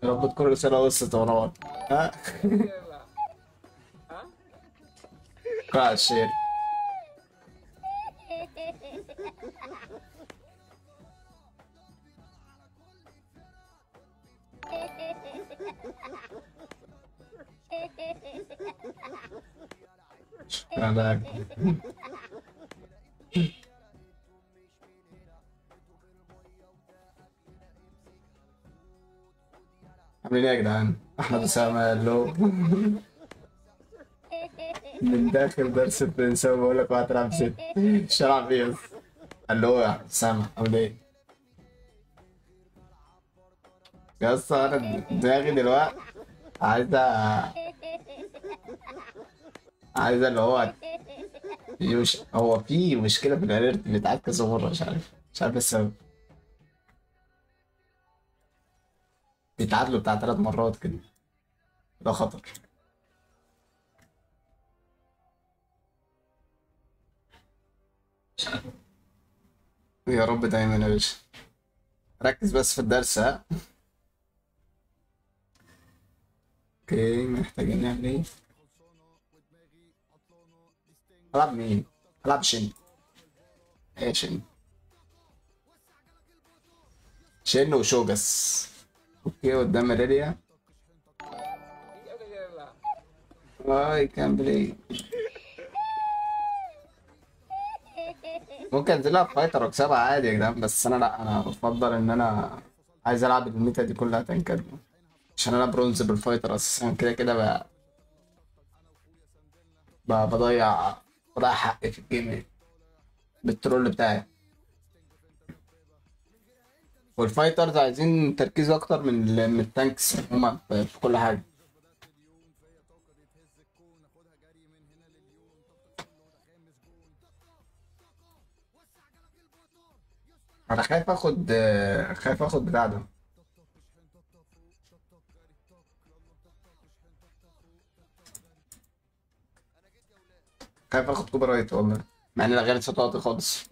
يا رب تكون الرسالة وصلت يا مروان ها كل على الشير شكرا لك عاملين ايه يا جدعان؟ احمد اسامه الو من داخل درس الفرنساوي بقول لك واحد تلعب ست مش هلعب ايه بس الو يا احمد اسامه عامل ايه؟ يا اسطى انا دماغي دلوقتي عايزه عايزه اللي هو في مش... هو في مشكله في الاليرت بيتعاد كذا مره مش عارف مش عارف السبب بيتعادلوا بتاع ثلاث مرات كده ده خطر يا رب دايما يا باشا ركز بس في الدرس ها اوكي محتاجين نعمل ايه العب مين العب شن ايه شن شن وشوجس اوكي قدام ريليا اي كان بلاي ممكن تلعب فايتر واكسبها عادي يا جدعان بس انا لا انا بفضل ان انا عايز العب الميتا دي كلها تنكر عشان انا برونز بالفايتر اساسا كده كده ب... ب... بضيع بضيع حقي في الجيم بالترول بتاعي والفايترز عايزين تركيز اكتر من ال- من التانكس عموما في في كل حاجه انا خايف اخد خايف اخد بتاع ده خايف اخد كوبي رايت والله مع ان الاغاني صوتها واطي خالص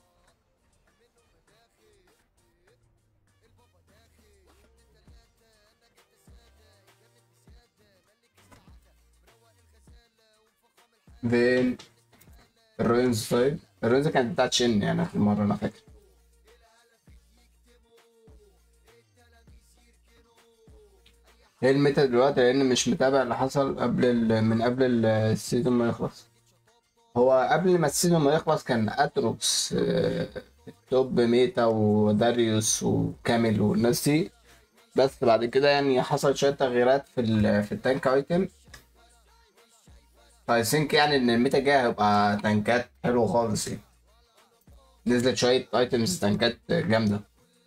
فين الروينز طيب الروينز كانت بتاعت شن يعني اخر مره انا فاكر ايه الميتا دلوقتي لان مش متابع اللي حصل قبل ال... من قبل ال- السيزون ما يخلص هو قبل ما السيزون ما يخلص كان اتروكس آه، توب ميتا وداريوس وكامل والناس دي بس بعد كده يعني حصل شويه تغييرات في ال... في التانك ايتم فاي ثينك يعني ان الميتا الجايه هيبقى تانكات حلوه خالص يعني نزلت شويه ايتمز تانكات جامده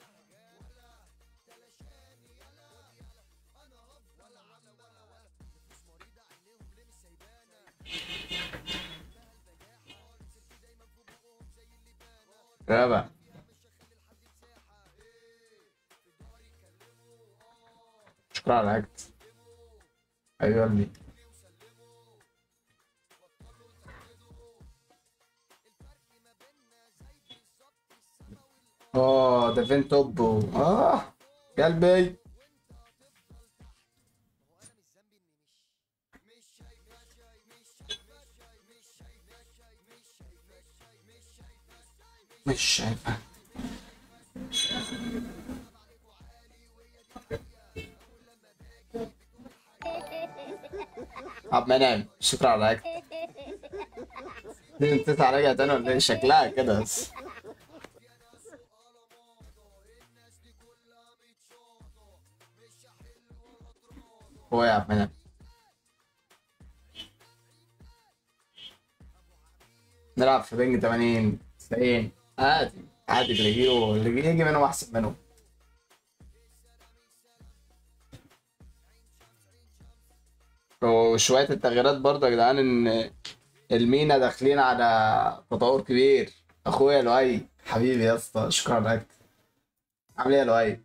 رابع شكرا على العكس ايوه اللي اه ده فين توبو اه قلبي مش شايفه عبد منعم شكرا على العكس دي انت عليا تاني ولا ايه شكلها كده بس هو يا عم منعم نلعب في بنج 80 90 عادي عادي اللي يجيله اللي يجي منهم احسن منهم وشوية التغييرات برضه يا جدعان ان المينا داخلين على تطور كبير اخويا لؤي حبيبي يا اسطى شكرا لك عامل ايه يا لؤي؟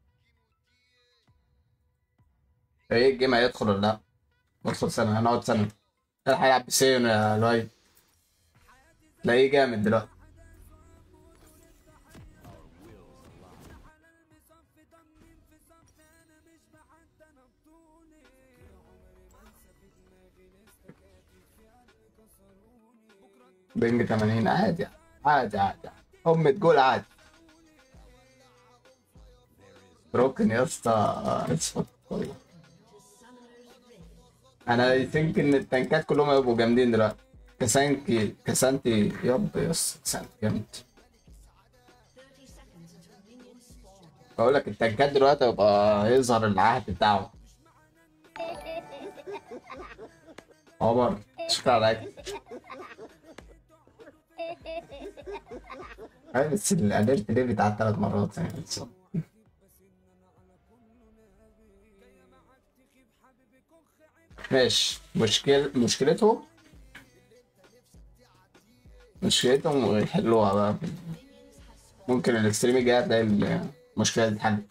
ايه الجيم هيدخل ولا لا؟ ندخل سنة هنقعد سنة الحق هيلعب بسيون يا لؤي تلاقيه جامد دلوقتي بنج 80 عادي عادي عادي أم تقول عادي بروكن يا اسطى اسود والله. انا اي ثينك ان التنكات كلهم هيبقوا جامدين دلوقتي كاسانكي كاسانتي يب يس كاسانتي جامد بقول لك التنكات دلوقتي هيبقى هيظهر العهد بتاعه عمر شكرا عليك اي بس الاليرت ليه بتاع ثلاث مرات يعني ماشي مشكل مشكلتهم مشكلتهم يحلوها بقى ممكن الاكستريم الجاي هتلاقي المشكلة دي اتحلت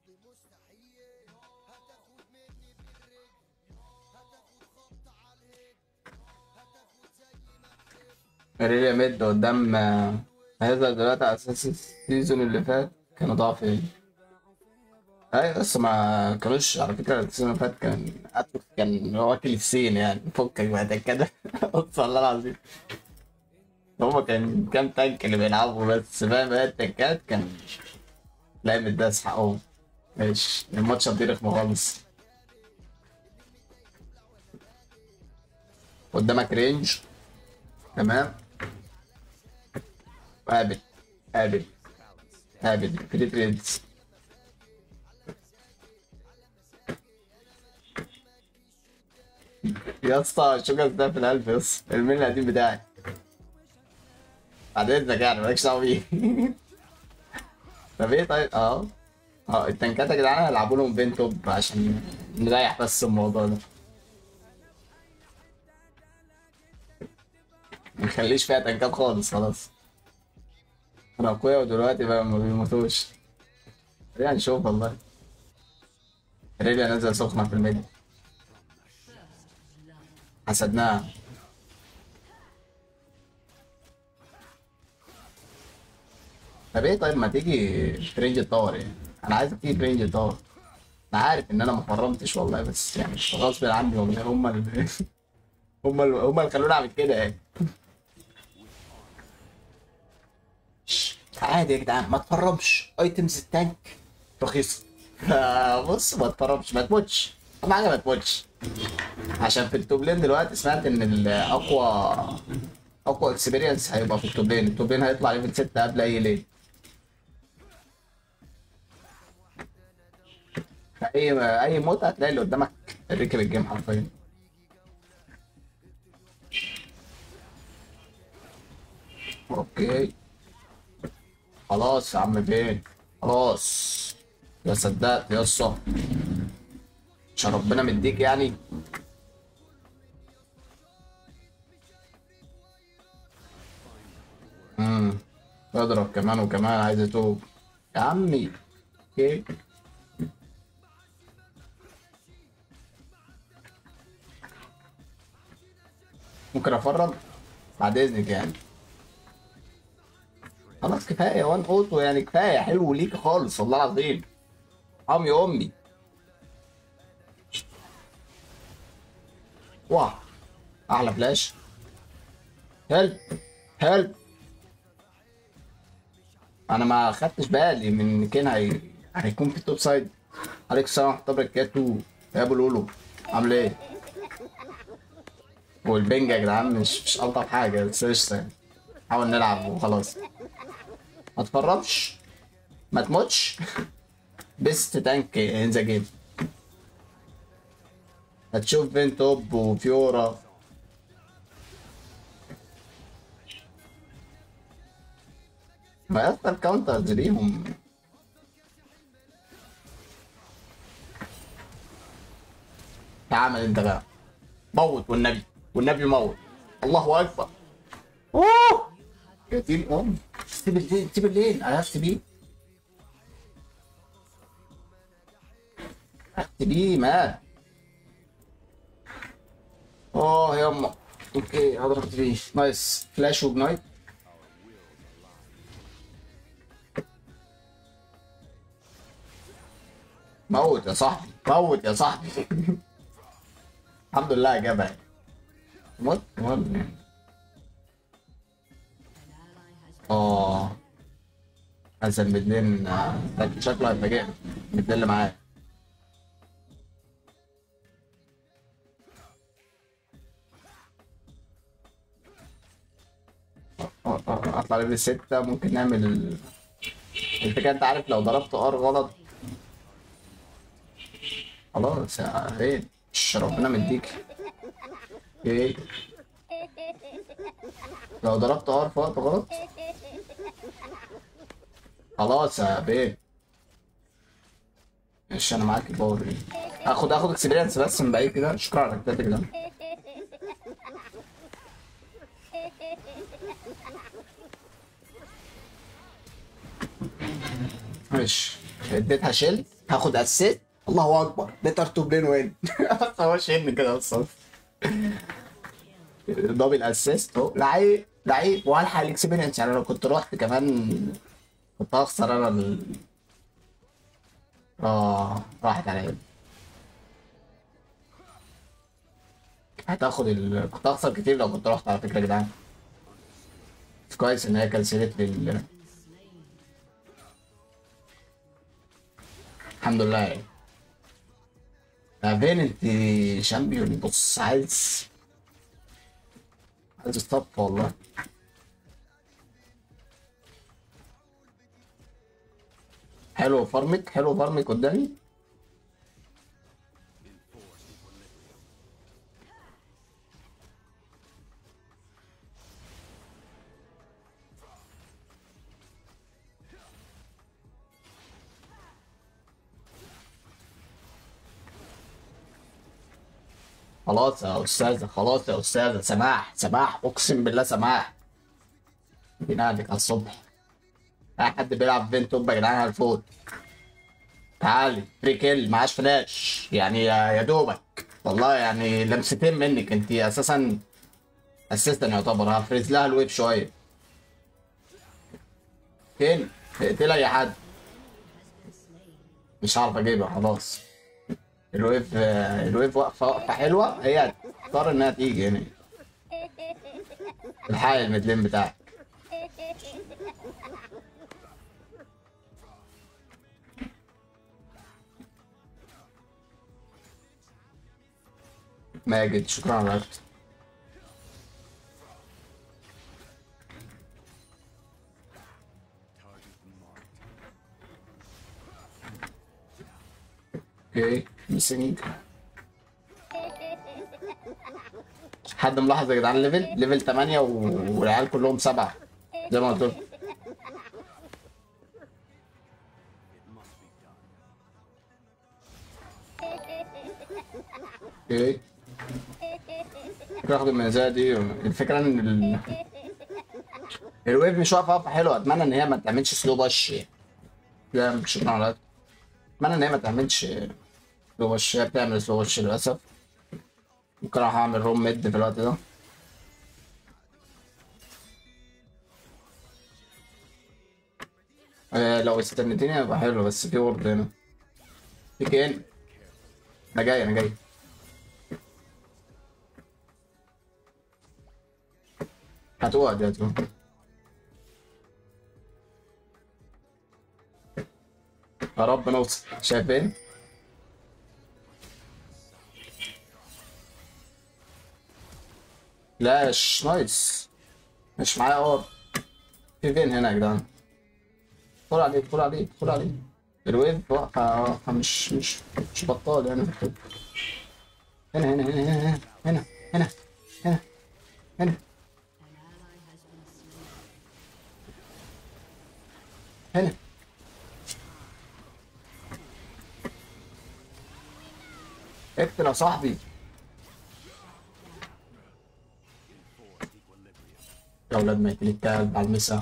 ريليا ميد قدام آه، هيظهر دلوقتي على اساس السيزون اللي فات كانوا ضعف ايه اي بس ما كانوش على فكرة السيزون اللي فات كان اتلوك كان واكل السين يعني فكك بعد كده اقسم الله العظيم هما كان كام تانك اللي بيلعبوا بس فاهم هي التنكات كان لا متداس حقهم ماشي الماتش هتضيع رخمة خالص قدامك رينج تمام قابل قابل قابل كريت ريدز يا اسطى شوجر ده في القلب يا اسطى الميل القديم بتاعي بعد اذنك يعني مالكش دعوه بيه طب ايه طيب اه اه التنكات يا جدعان هيلعبوا لهم بين توب عشان نريح بس الموضوع ده ما نخليش فيها تنكات خالص خلاص انا اخويا ودلوقتي بقى ما بيموتوش يعني نشوف والله ريليا نزل سخنة في الميديا حسدناها طب ايه طيب ما تيجي ترينج التاور يعني انا عايزك تيجي ترينج التاور انا عارف ان انا ما فرمتش والله بس يعني غصب عني والله هم اللي هم اللي هم اللي خلوني اعمل كده يعني عادي يا جدعان ما تفرمش ايتمز التانك رخيصه بص ما تفرمش ما تموتش اهم حاجه ما تموتش عشان في التوب لين دلوقتي سمعت ان الاقوى اقوى اكسبيرينس هيبقى في التوب لين التوب لين هيطلع ليفل 6 قبل اي لين اي اي موت هتلاقي اللي قدامك ركب الجيم حرفيا اوكي خلاص يا عم فين خلاص يا صدقت يا اسطى عشان ربنا مديك يعني امم اضرب كمان وكمان عايز اتوب يا عمي اوكي ممكن افرج بعد اذنك يعني خلاص كفايه وان اوتو يعني كفايه حلو ليك خالص والله العظيم عمي امي واه احلى فلاش هيلب هيلب انا ما خدتش بالي من كان هي... هيكون في التوب سايد عليك السلام ورحمه الله وبركاته يا ابو لولو عامل ايه والبنج يا جدعان مش مش الطف حاجه بس قشطه يعني. حاول نلعب وخلاص ما تفرطش ما تموتش بيست تانك ان ذا جيم هتشوف بين توب وفيورا ما يا اسطى الكاونترز ليهم تعامل انت بقى موت والنبي والنبي موت الله اكبر اوه يا دين ام سيب الليل سيب الليل انا هفت بيه هفت بيه مان اوه يما اوكي هضرب فيه نايس فلاش وبنايت موت يا صاحبي موت يا صاحبي الحمد لله جابها موت موت اه هذا المدلين آه، ده شكله هيبقى جامد المدلين اللي معاه آه، آه، اطلع ليفل ستة ممكن نعمل ال- الفكرة انت عارف لو ضربت ار غلط خلاص يا فين مش ربنا مديك ايه لو ضربت ار في وقت غلط خلاص يا بيه مش انا معاك الباور دي اخد اخد اكسبيرينس بس من بعيد كده شكرا على الكتاب كده ماشي اديتها شيل هاخد اسيت الله اكبر اديتها تو بلين وين بس هو شيلني كده اصلا دبل اسيست اهو لعيب لعيب والحق الاكسبيرينس يعني لو كنت رحت كمان كنت هخسر انا ال... اه راحت عليا هتاخد ال... كنت هخسر كتير لو كنت رحت على فكره يا جدعان بس كويس ان هي كنسلت لي ال... الحمد لله يعني يا فين انت شامبيون بص عايز عايز الصف والله حلو فارمك حلو فارمك قدامي خلاص يا استاذه خلاص يا استاذه سماح سماح اقسم بالله سماح بينادك على الصبح اي حد بيلعب فين توب يا جدعان على الفوت تعالي فري كيل معاش فلاش يعني يا يا دوبك والله يعني لمستين منك انت اساسا اسيستن يعتبر هفرز لها الويب شويه فين اقتلها اي حد مش هعرف اجيبها خلاص الويف الويف واقفه وقفه حلوه هي هتضطر انها تيجي هنا الحقي المدلين بتاعك ماجد شكرا على الوقت اوكي ميسنج حد ملاحظ يا جدعان ليفل ليفل 8 و- والعيال كلهم سبعة زي ما قلت لكم اوكي ممكن اخد المزايا دي الفكرة ان ال... الويف مش واقفة واقفة حلوة اتمنى ان هي ما تعملش سلو باش لا مش شكرا على الوقت. اتمنى ان هي ما تعملش سلو باش هي بتعمل سلو باش للاسف ممكن اروح اعمل روم ميد في الوقت ده آه لو استنيتني هيبقى حلو بس في وورد هنا في كين انا جاي انا جاي هتقع دي هتقع يا رب نوصل شايفين لا ش نايس مش معايا اور في فين هنا يا جدعان ادخل عليه ادخل عليه ادخل عليه الويف واقفة واقفة مش مش مش بطال يعني في الحب هنا هنا هنا هنا هنا هنا هنا هنا هنا اقتل يا صاحبي يا ولاد ميت الكلب على المسا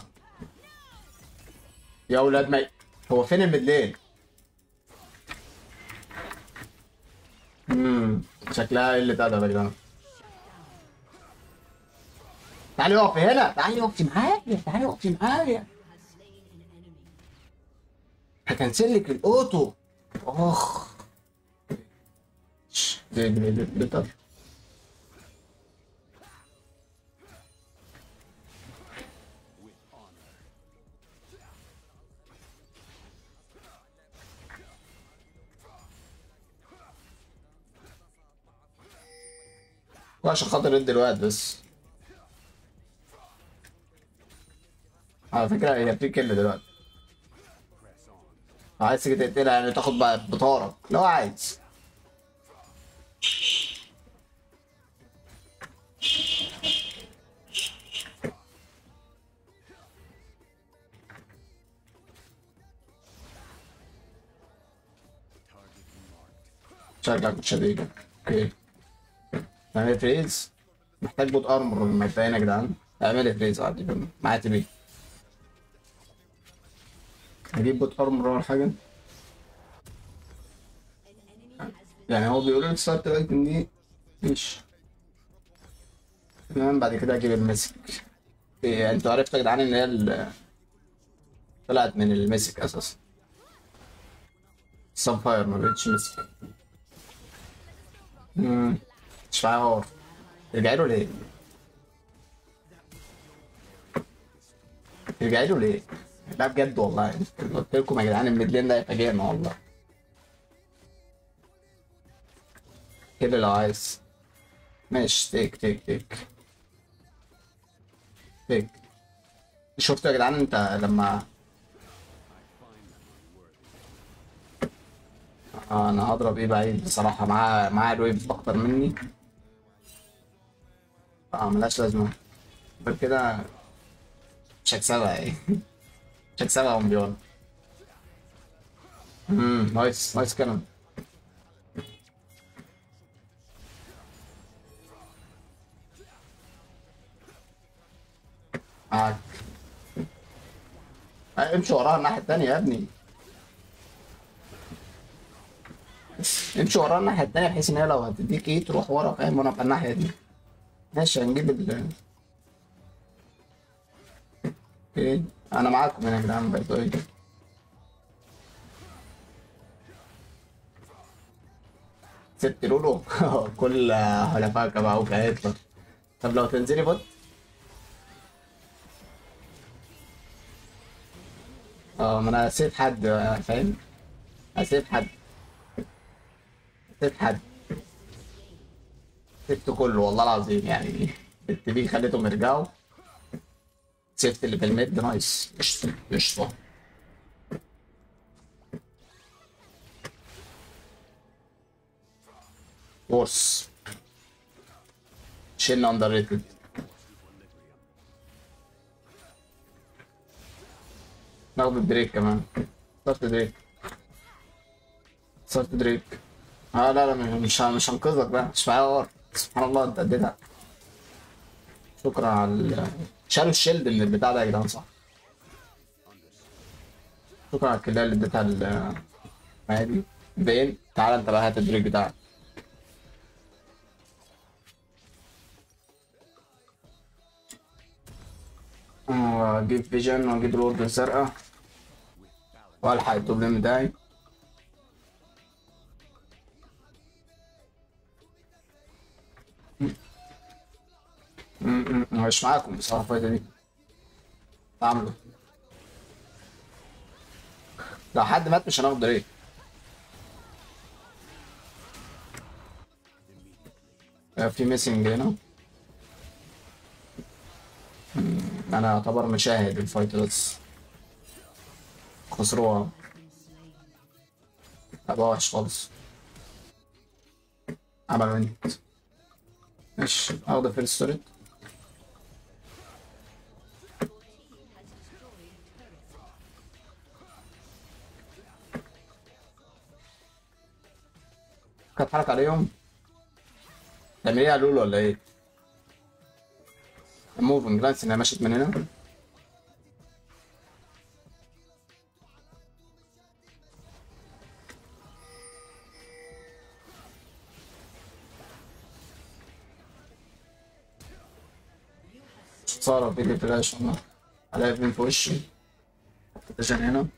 يا ولاد ميت هو فين المدلين؟ امم شكلها قلة أدب يا جدعان تعالي اقفي هنا تعالي اقفي معايا تعالي اقفي معايا هكنسل لك الاوتو اخ ش- ده- ده- ده- ده طرف. عشان خاطر رد الوقت بس على فكرة هي في كل دلوقتي عايز تيجي تقتلها يعني تاخد بقى بطارك لو عايز شكلك شديد اوكي اعمل فريز محتاج بوت ارمر مبدئيا يا جدعان اعمل فريز عادي معايا تبي اجيب بوت ارمر ولا حاجه يعني هو بيقول لي ستارت الايتم دي ماشي تمام بعد كده اجيب المسك إيه انتوا عرفتوا يا جدعان ان هي ال- طلعت من المسك اساسا سامفاير ما بقتش مسك امم مش معايا هور رجعي له ليه؟ رجعي له ليه؟ لا بجد والله قلت لكم يا جدعان الميدلين ده هيبقى جامد والله كده لو عايز ماشي تيك تيك تيك تيك شفتوا يا جدعان انت لما آه انا هضرب ايه بعيد بصراحة معاه معاه الويف اكتر مني اه ملهاش لازمة غير كده مش هكسبها ايه مش هكسبها يا امبيون امم نايس نايس كلام معاك آه، امشي وراها الناحية التانية يا ابني امشي وراها الناحية التانية بحيث ان هي لو هتديك ايه تروح ورا فاهم وانا ابقى الناحية دي ماشي هنجيب ال اوكي انا معاكم هنا يا جدعان باي باي سبت لولو كل حلفائك معاك هيطلع طب لو تنزلي بوت اه ما انا هسيب حد آه، فاهم هسيب حد هسيب حد سبت كله والله العظيم يعني البت دي خليتهم يرجعوا سبت اللي في الميد نايس قشطة قشطة ورس شيلنا اندر ريتد ناخد الدريك كمان صرت دريك صرت دريك اه لا لا مش مش هنقذك بقى مش معايا ور سبحان الله انت اديتها شكرا على ال- شالوا الشيلد من البتاع ده يا جدعان صح شكرا على الكليه اللي اديتها ال ما هي دي بين تعالى انت بقى هات الدريك بتاعك واجيب فيجن واجيب الورد الزرقاء والحق الدوبلين بتاعي م- م- مش معاكم بصراحة الفايدة دي اعمله لو حد مات مش هناخد دريك آه، في ميسنج هنا م، انا اعتبر مشاهد الفايت بس خسروها هبقى وحش خالص عملوا انت ماشي اخد الفيرست ستوري كانت حركة عليهم تعمل ايه يا لولو ولا ايه؟ موفنج جلانس انها مشيت من هنا صار فيديو فلاش والله على فين في وشي عشان هنا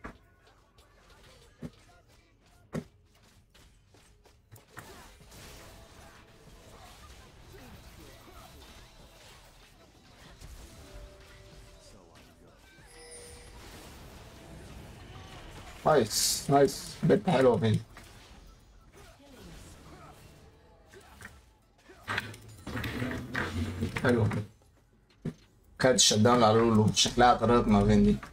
نايس نايس بنت حلوة فين حلو خدت الشت داون على لولو شكلها طريقة ما بين دي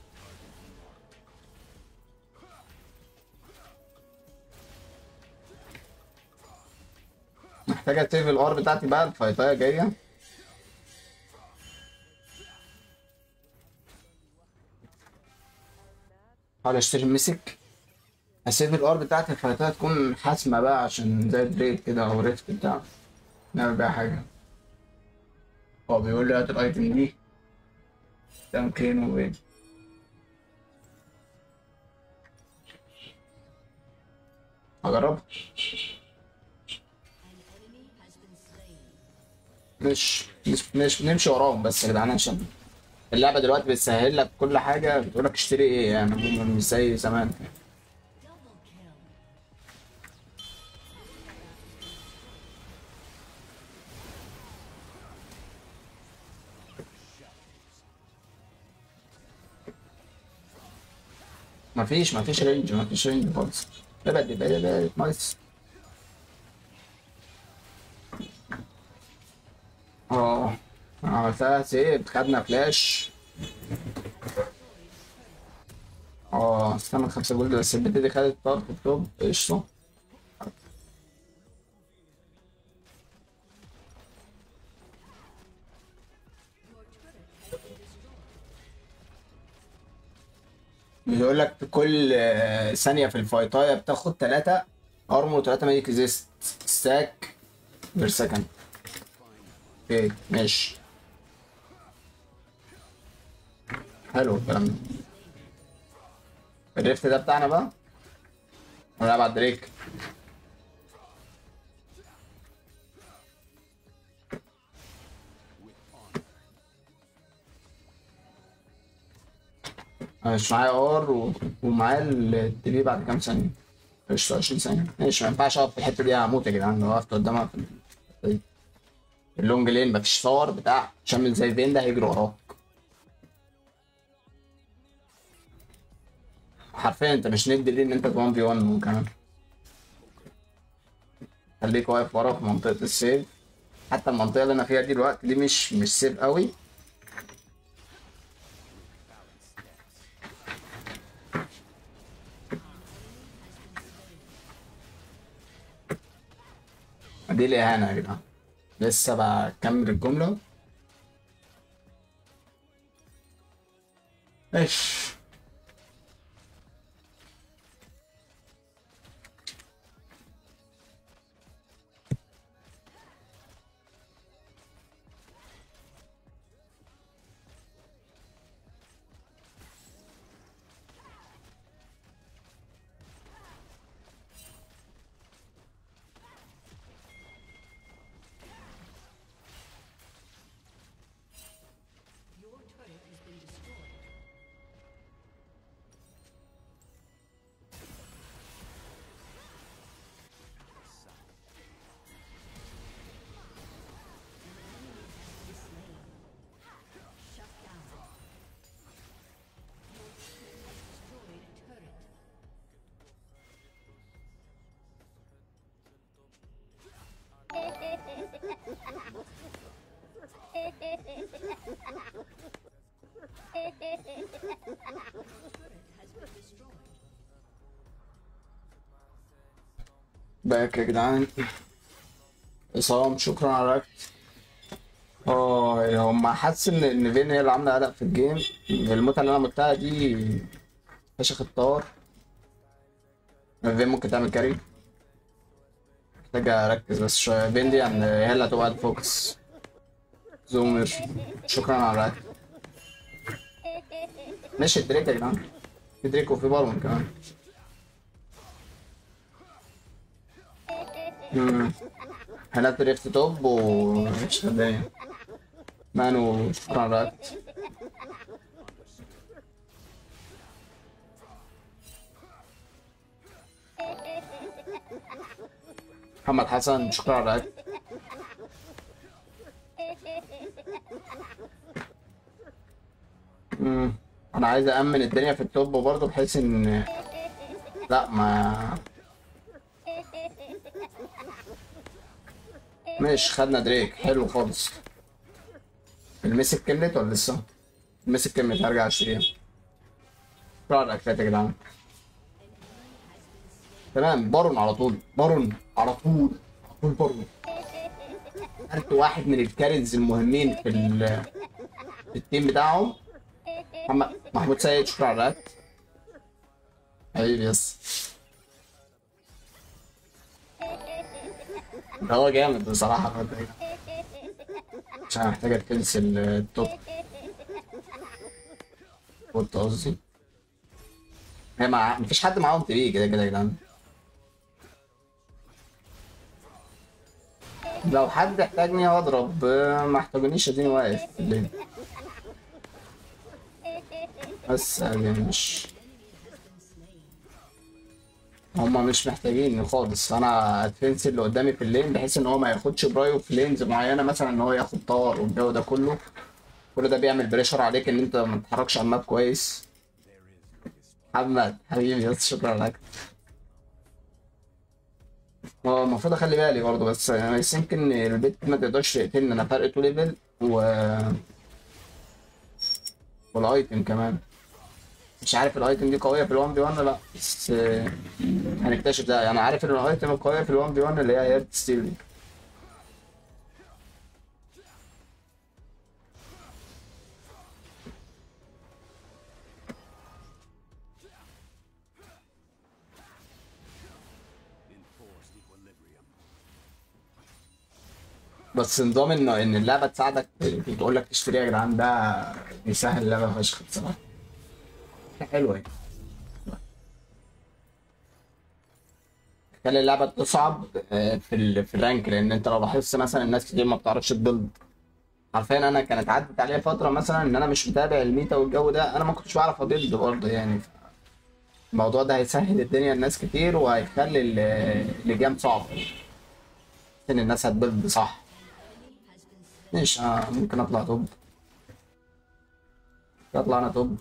محتاجة تسيف الار بتاعتي بقى الفايتاية جاية حاول اشتري مسك هسيب الار بتاعتي الفايتاية تكون حاسمة بقى عشان زي بريد كده او ريفت بتاع نعمل بيها حاجة هو بيقول لي هات الايتم دي ده مكانه وين هجربها مش مش مش نمشي وراهم بس يا جدعان عشان اللعبة دلوقتي بتسهل لك كل حاجة بتقول لك اشتري ايه يعني عموما مش زي زمان مفيش مفيش رينج مفيش رينج خالص ابعد ابعد ابعد نايس اه عملتها سيف خدنا فلاش اه استنى خمسة جولد بس البت دي خدت طرف التوب قشطة بيقول لك في كل آه، ثانية في الفايتاية بتاخد تلاتة ارمور وتلاتة ميديك ريزيست ستاك بير سكند اوكي ماشي حلو الكلام ده الريفت ده بتاعنا بقى ولا بعد دريك أنا مش معايا ار و... ومعايا التبي بعد كام ثانية قشطة 20 ثانية ماشي ما ينفعش اقف في الحتة دي هموت يا جدعان لو وقفت قدامها في الحتة دي اللونج لين مفيش باور بتاع شامل زي فين ده هيجري وراك حرفيا انت مش ندي ليه ان انت 1 في 1 كمان خليك واقف ورا في منطقة السيف حتى المنطقة اللي انا فيها دي دلوقتي دي مش مش سيف قوي دي الإهانة يا جدعان لسه بكمل الجملة ايش باك يا جدعان عصام شكرا على الركت اه هم حاسس ان ان فين هي اللي عامله قلق في الجيم الموتة اللي انا متها دي فشخ الطار فين ممكن تعمل كاري محتاج اركز بس شويه فين دي يعني هي اللي هتبقى فوكس زومر شكرا على الركت ماشي الدريك يا جدعان في دريك وفي بالون كمان مم. هنا دريفت توب و ايش الدنيا مانو شكرا على الركت محمد حسن شكرا على الركت مم. انا عايز امن الدنيا في التوب برضه بحيث ان لا ما ماشي خدنا دريك حلو خالص المسك كملت ولا لسه؟ المسك كملت هرجع اشتريها شكرا على الاكلات يا جدعان تمام بارون على طول بارون على طول على طول بارون انت واحد من الكاريز المهمين في ال- في التيم بتاعهم محمد محمود سيد شكرا على الاكل حبيبي يس ده هو جامد بصراحة الواد ده. عشان محتاج ادفنس التوب قلت قصدي هي مع مفيش حد معاهم تبيه كده كده يا جدعان لو حد احتاجني اضرب ما احتاجونيش اديني واقف في الليل بس يعني مش هما مش محتاجين خالص انا ادفنس اللي قدامي في اللين بحيث ان هو ما ياخدش برايو في لينز معينه مثلا ان هو ياخد طار والجو ده كله كل ده بيعمل بريشر عليك ان انت ما تتحركش على الماب كويس محمد حبيبي بس شكرا لك هو المفروض اخلي بالي برضه بس انا يمكن البيت ما تقدرش تقتلني انا فرق تو ليفل و والايتم كمان مش عارف الايتم دي قويه في ال1 في 1 ولا لا بس آه، هنكتشف ده انا عارف ان الايتم القويه في ال1 في 1 اللي هي هيرت ستيل دي بس نظام ان ان اللعبه تساعدك تقول لك تشتريها يا جدعان ده بيسهل اللعبه فشخ بصراحه حلوه يعني خلي اللعبه تصعب آه، في ال... في الرانك لان انت لو لاحظت مثلا الناس كتير ما بتعرفش تبيلد حرفيا انا كانت عدت عليا فتره مثلا ان انا مش متابع الميتا والجو ده انا ما كنتش بعرف ابيلد برضه يعني الموضوع ده هيسهل الدنيا لناس كتير وهيخلي ال- اللجام صعب ان الناس هتبيلد صح ماشي آه ممكن اطلع توب اطلع انا توب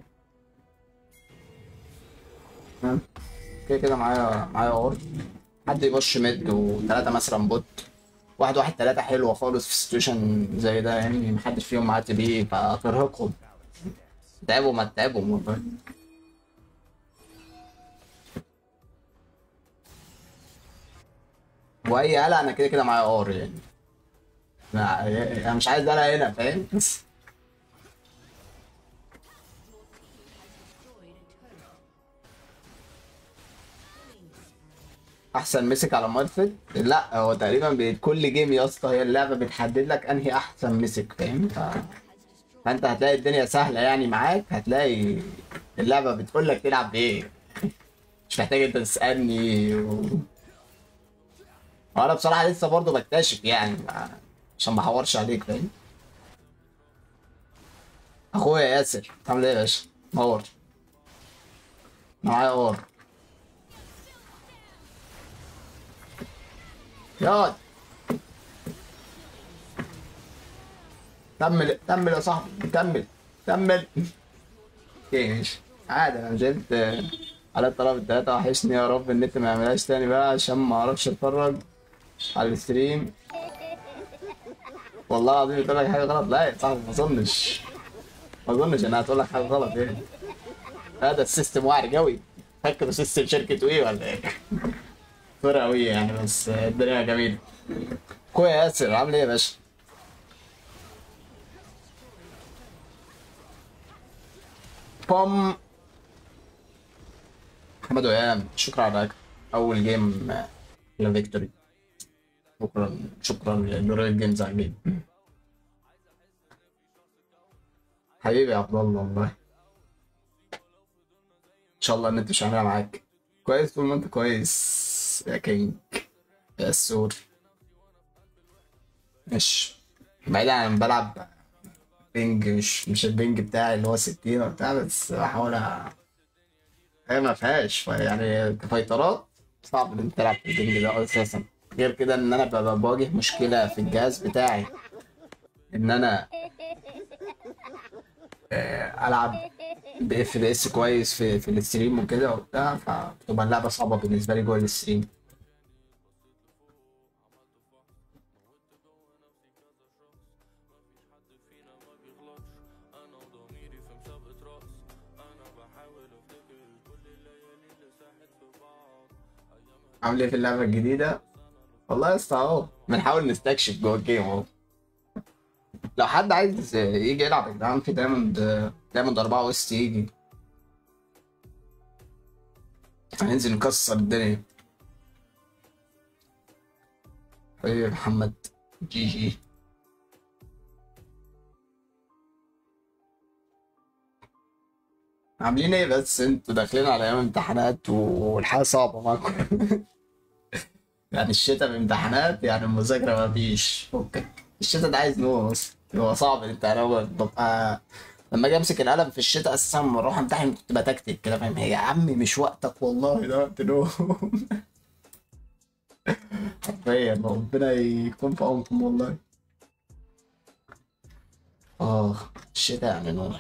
تمام كده كده معايا معايا اور حد يبش ميد وثلاثة مثلا بوت واحد واحد ثلاثة حلوة خالص في سيتويشن زي ده يعني محدش فيهم معاه تي بي فترهقهم تعبوا ما تعبوا والله واي قلق انا كده كده معايا اور يعني لا انا مش عايز قلق هنا فاهم احسن مسك على مارفت لا هو تقريبا بي- كل جيم يا اسطى هي اللعبه بتحدد لك انهي احسن مسك فاهم ف... فانت هتلاقي الدنيا سهله يعني معاك هتلاقي اللعبه بتقول لك تلعب بايه مش محتاج انت تسالني و... وانا بصراحه لسه برضه بكتشف يعني ما- عشان ما احورش عليك فاهم اخويا ياسر عامل ايه يا باشا نور معايا اور ياض كمل كمل يا صاحبي كمل كمل اوكي ماشي عادي انا نزلت آه، على الطلب التلاتة وحشني يا رب النت ما يعملهاش تاني بقى عشان ما اعرفش اتفرج على الستريم والله العظيم بتقول لك حاجة غلط لا يا صاحبي ما اظنش ما اظنش انها تقول لك حاجة غلط يعني هذا السيستم واعر قوي فاكر سيستم شركة وي ولا ايه؟ فرقة وي يعني بس آه، الدنيا جميلة اخويا ياسر عامل ايه يا باشا؟ بوم محمد ويام شكرا على الأكل. اول جيم آه، لفيكتوري شكرا شكرا لنوريل جيمز على الجيم حبيبي يا عبد الله والله ان شاء الله النت مش هعملها معاك كويس طول ما انت كويس يا كينج يا السور مش بعيد عن بلعب بينج مش مش البينج بتاعي اللي هو 60 وبتاع بس بحاول أ- هي ما فيهاش يعني كفايترات صعب ان انت تلعب في البينج ده اساسا غير كده ان انا ببقى بواجه مشكله في الجهاز بتاعي ان انا آه، العب باف بي اس كويس في في الستريم وكده وبتاع فبتبقى اللعبه صعبه بالنسبه لي جوه الستريم عامل ايه في اللعبة الجديدة؟ والله يا اسطى اهو بنحاول نستكشف جوه الجيم اهو لو حد عايز يجي يلعب يا جدعان في دايموند دايموند 4 ويست يجي هننزل نكسر الدنيا ايه محمد جي جي عاملين ايه بس انتوا داخلين على ايام امتحانات والحياة صعبة معاكم يعني الشتاء بامتحانات يعني المذاكرة ما فيش فكك الشتاء ده عايز نوم بس هو صعب انت انا ببقى لما اجي امسك القلم في الشتاء اساسا لما اروح امتحن كنت بتكتك كده فاهم يا عمي مش وقتك والله ده وقت نوم حرفيا ربنا يكون في عونكم والله اه الشتاء يعني نوم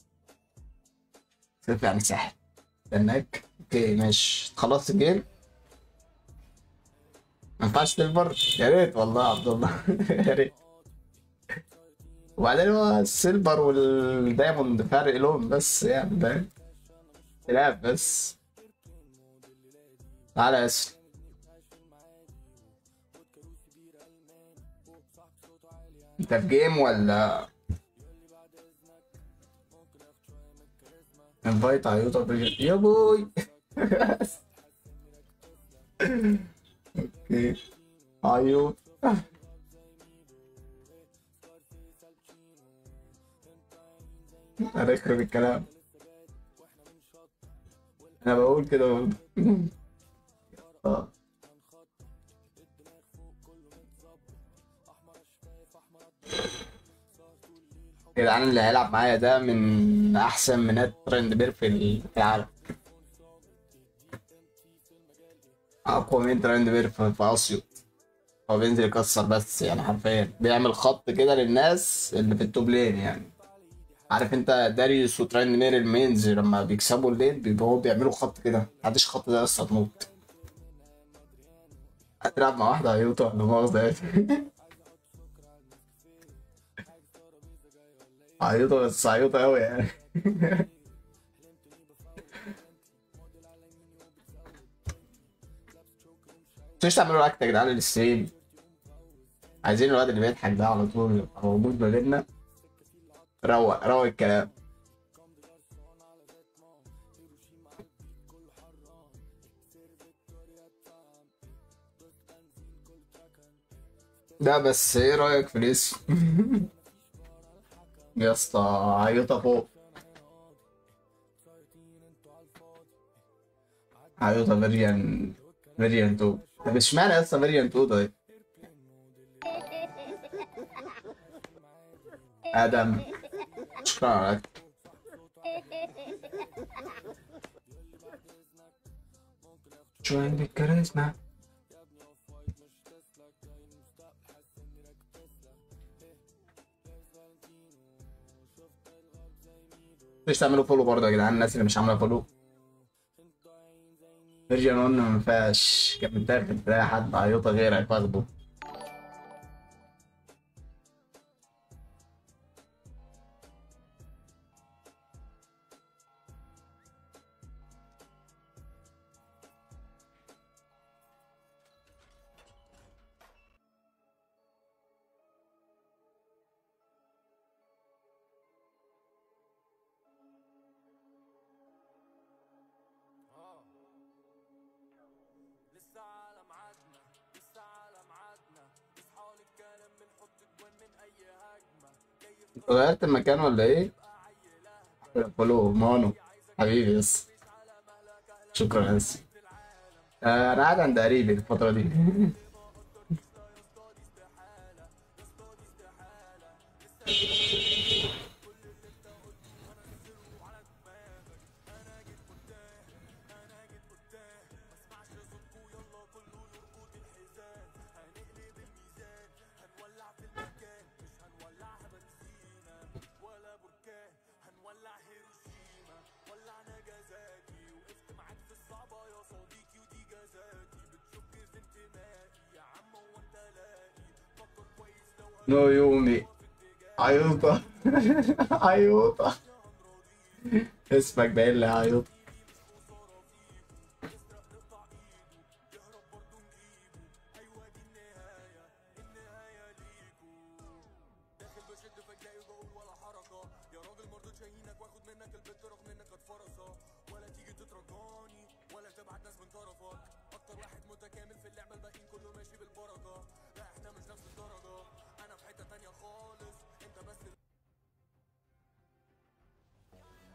صيف يعني سحر استناك اوكي ماشي خلصت الجيم ما ينفعش تكبر يا ريت والله يا عبد الله يا ريت وبعدين هو السيلفر والدايموند فرق لون بس يعني فاهم خلاف بس تعالى يا اسف انت في جيم ولا انفايت عيوطة بجد يا بوي اوكي عيوط هنخرب الكلام انا بقول كده برضه اه يا جدعان اللي هيلعب معايا ده من احسن منات ترند بير في ال- في العالم اقوى من ترند بير في في اسيوط هو بينزل يكسر بس يعني حرفيا بيعمل خط كده للناس اللي في التوب لين يعني عارف انت داريوس وترند مير المينز لما بيكسبوا الليل بيبقوا هو بيعملوا خط كده معديش الخط ده بس هتموت هتلعب مع واحدة عيوطة ولا مؤاخذة يعني عيوطة بس عيوطة أوي يعني مش تعملوا لايك يا جدعان للستريم عايزين الواد اللي بيضحك ده على طول يبقى موجود ما بيننا روق روق الكلام ده بس ايه رأيك في الاسم يا اسطى عيوطة فوق عيوطة فيريان فيريان 2 طب اشمعنى يا اسطى فيريان 2 طيب ادم شكرا على شوية بالكاريزما مش تعملوا فولو برضه يا جدعان الناس اللي مش عامله فولو فيرجن 1 ما ينفعش كان متاخد تلاقي حد عيوطه غيرك واخده لسه على ميعادنا لسه على ميعادنا اصحى نتكلم بنحط جوان من اي هجمه جاي في انت غيرت المكان ولا ايه؟ فولو مانو حبيبي يس شكرا يس آه انا قاعد عند قريبي الفترة دي ولا بركان هنولع هيروشيما ولع ناجازاكي وقفت معاك في الصعبة يا صديقي ودي جزاكي بتشك في انتمائي يا عم هو انت لاقي فكر كويس لو نو يومي عيوطة عيوطة اسمك باين لي عيوطة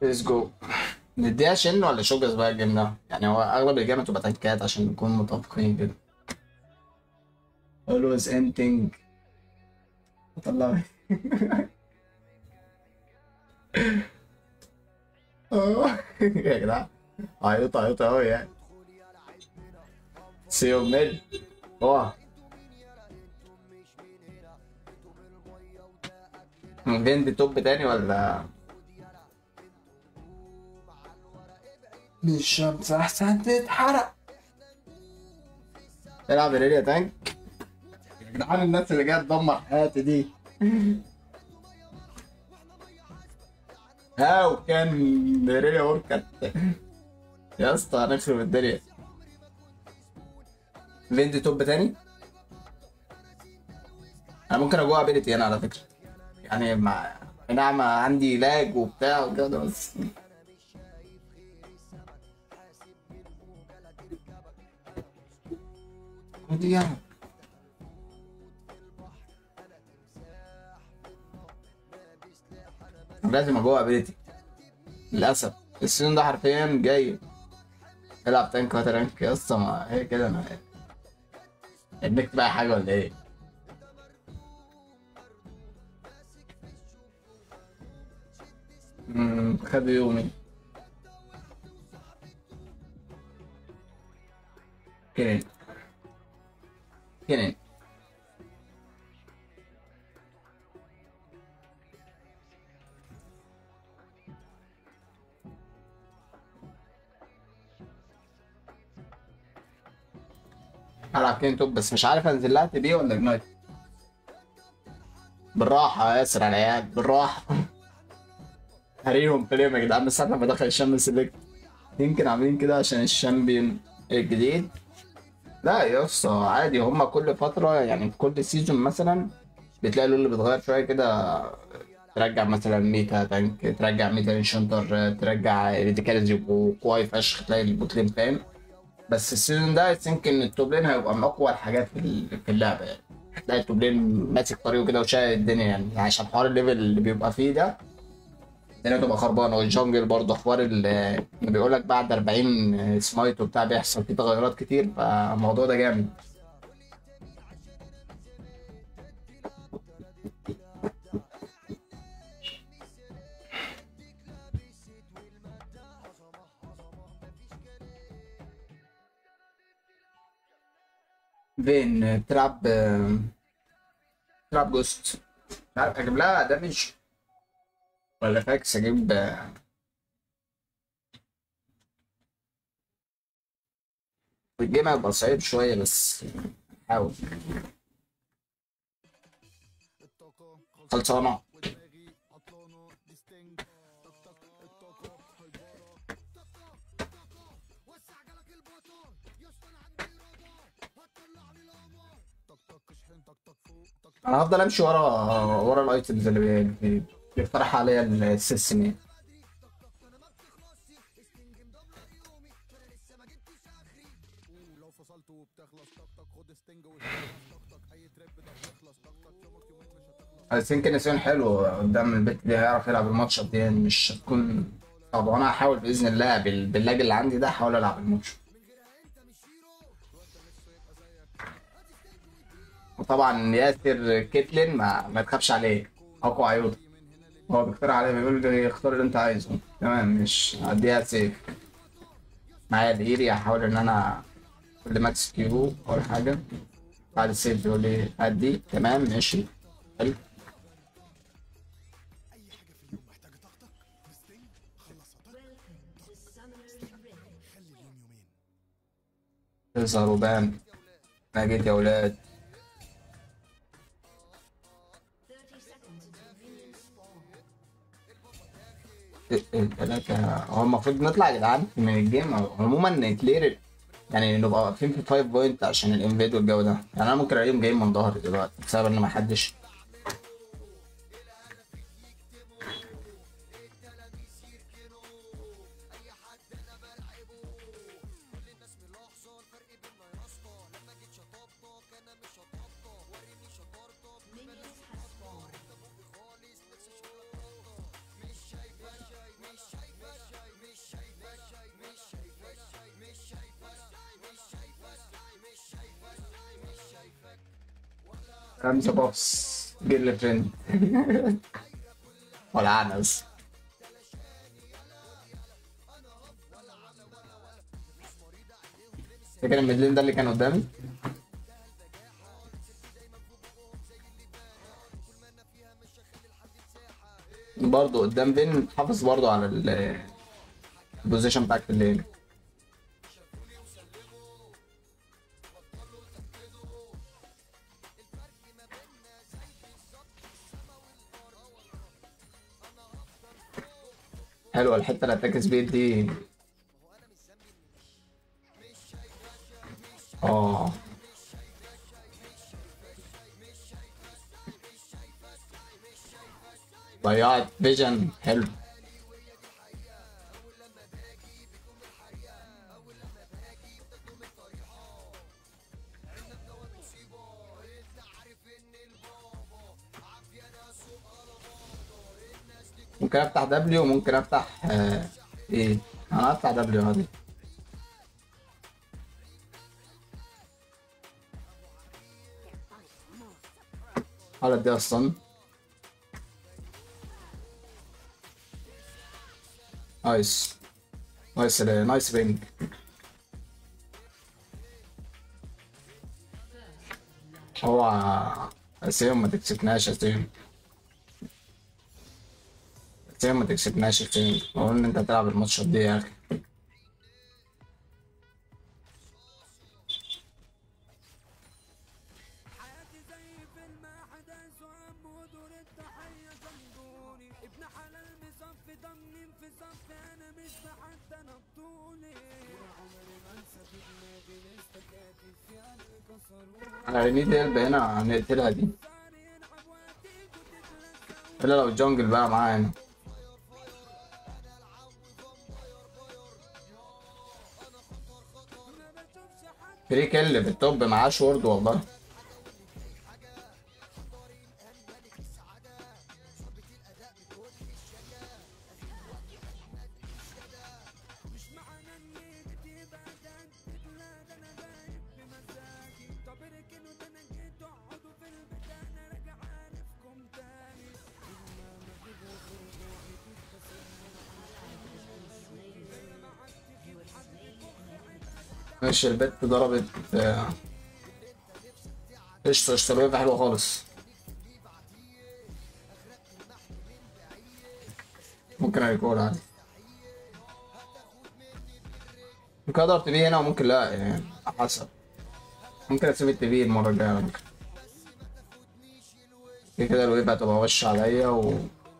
ليتس جو نديها شن ولا شوجز بقى الجيم ده يعني هو اغلب الجيم تبقى تنكات عشان نكون متفقين كده always ending طلع اه يا جدع عيط عيط قوي يعني سيو ميد اوه فين دي توب تاني ولا مش الشمس احسن تتحرق العب ريليا تانك يا جدعان الناس اللي جايه تدمر حياتي دي ها وكان ريليا وركت يا اسطى هنخرب الدنيا فين دي توب تاني انا ممكن اجوع ابيلتي انا على فكره يعني مع أي نعم عندي لاج وبتاع وكده بس ودي يعني لازم اجوع ابيلتي للاسف السيزون ده حرفيا جاي العب تانك ولا رانك يا اسطى ما هي كده انا اديك بقى حاجه ولا ايه امم خد يومي كينين كينين العب كين توب بس مش عارف انزل لها تبي ولا جنايت بالراحة يا ياسر على العيال بالراحة هريهم فيلم يا جدعان من ساعة لما دخل الشامبيون سيلكت يمكن عاملين كده عشان الشامبيون الجديد لا يا اسطى عادي هما كل فترة يعني في كل سيزون مثلا بتلاقي اللي بيتغير شوية كده ترجع مثلا ميتا تانك ترجع ميتا انشنتر ترجع ريديكالز يبقوا قوي فشخ تلاقي البوتلين فاهم بس السيزون ده يمكن ان التوب لين هيبقى من اقوى الحاجات في ال- في اللعبه يعني هتلاقي التوب لين ماسك طريقه كده وشايل الدنيا يعني عشان حوار الليفل اللي بيبقى فيه ده الدنيا تبقى خربانه والجونجل برضه حوار ال- بيقول لك بعد 40 سمايت وبتاع بيحصل فيه تغيرات كتير فالموضوع ده جامد فين بتلعب بتلعب جوست مش عارف اجيب لها دامج ولا فاكس اجيب الجيم هيبقى صعيب شوية بس حاول خلصانة انا هفضل امشي ورا ورا الايتمز اللي بي- بي- بيقترح عليا السيستم يعني لو فصلت وبتخلص طاقتك خد ستينج وطاقتك اي تريب ده بيخلص طاقتك يومك يومين مش هتخلص بس يمكن نسيون حلو قدام البيت دي هيعرف يلعب الماتش دي يعني مش هتكون طب وانا هحاول باذن الله بال- باللاج اللي عندي ده هحاول العب الماتش وطبعا ياسر كيتلين ما, ما تخافش عليه اقوى عيوط هو بيقترح عليه بيقول لي اختار اللي انت عايزه تمام مش هديها سيف معايا الايري هحاول ان انا كل ماكس كيو اول حاجه بعد السيف بيقول لي هدي تمام ماشي حلو تظهر وبان انا جيت يا ولاد 30 seconds until minions spawn. الثلاثة هو المفروض نطلع يا جدعان من الجيم عموما كلير يعني نبقى واقفين في 5 بوينت عشان الانفيد والجو ده يعني انا ممكن الاقيهم جايين من ظهري دلوقتي بسبب ان ما حدش Minions have spawned. خمسة بوكس جيل ترند ولا عنس فاكر الميدلين ده اللي كان قدامي برضه قدام فين حافظ برضه على ال- البوزيشن بتاعك في الليل حلوة الحتة اللي هتركز بيه دي اه ضيعت فيجن حلو ممكن افتح دبليو وممكن افتح آه ايه انا افتح دبليو عادي على دي اصلا نايس نايس نايس بينج هو اسيوم ما تكسبناش اسيوم اسيوم ما تكسبناش اسيوم اقول ان انت تلعب الماتشات دي يا اخي حياتي زي فيلم احداث وعمود التحية جنبوني ابن حلال بصف دمي في صف انا مش حتى انا بطولي عمري ما انسى في دماغي لسه كاتب في قلبي كسروني انا رينيد هيلب هنا هنقتلها دي صار يلعب وقتي وتتلسى الا لو الجونجل بقى معاه هنا ما بشوفش حد فري كيل بالتوب معاه شورد والله مش معنى اني كتيبة اتأكد لا ده انا بايب بمزاجي طب اركنوا ده انا جيت اقعدوا في البيت انا راجع عارفكم تاني كل ما كده خرجوا ماشي البت ضربت آه، قشطة قشطة الويفة حلوة خالص ممكن هيكون عادي ممكن اضرب تبي هنا وممكن لا يعني على حسب ممكن اسيب التبي المرة الجاية على فكرة كده كده الويفة هتبقى وش عليا و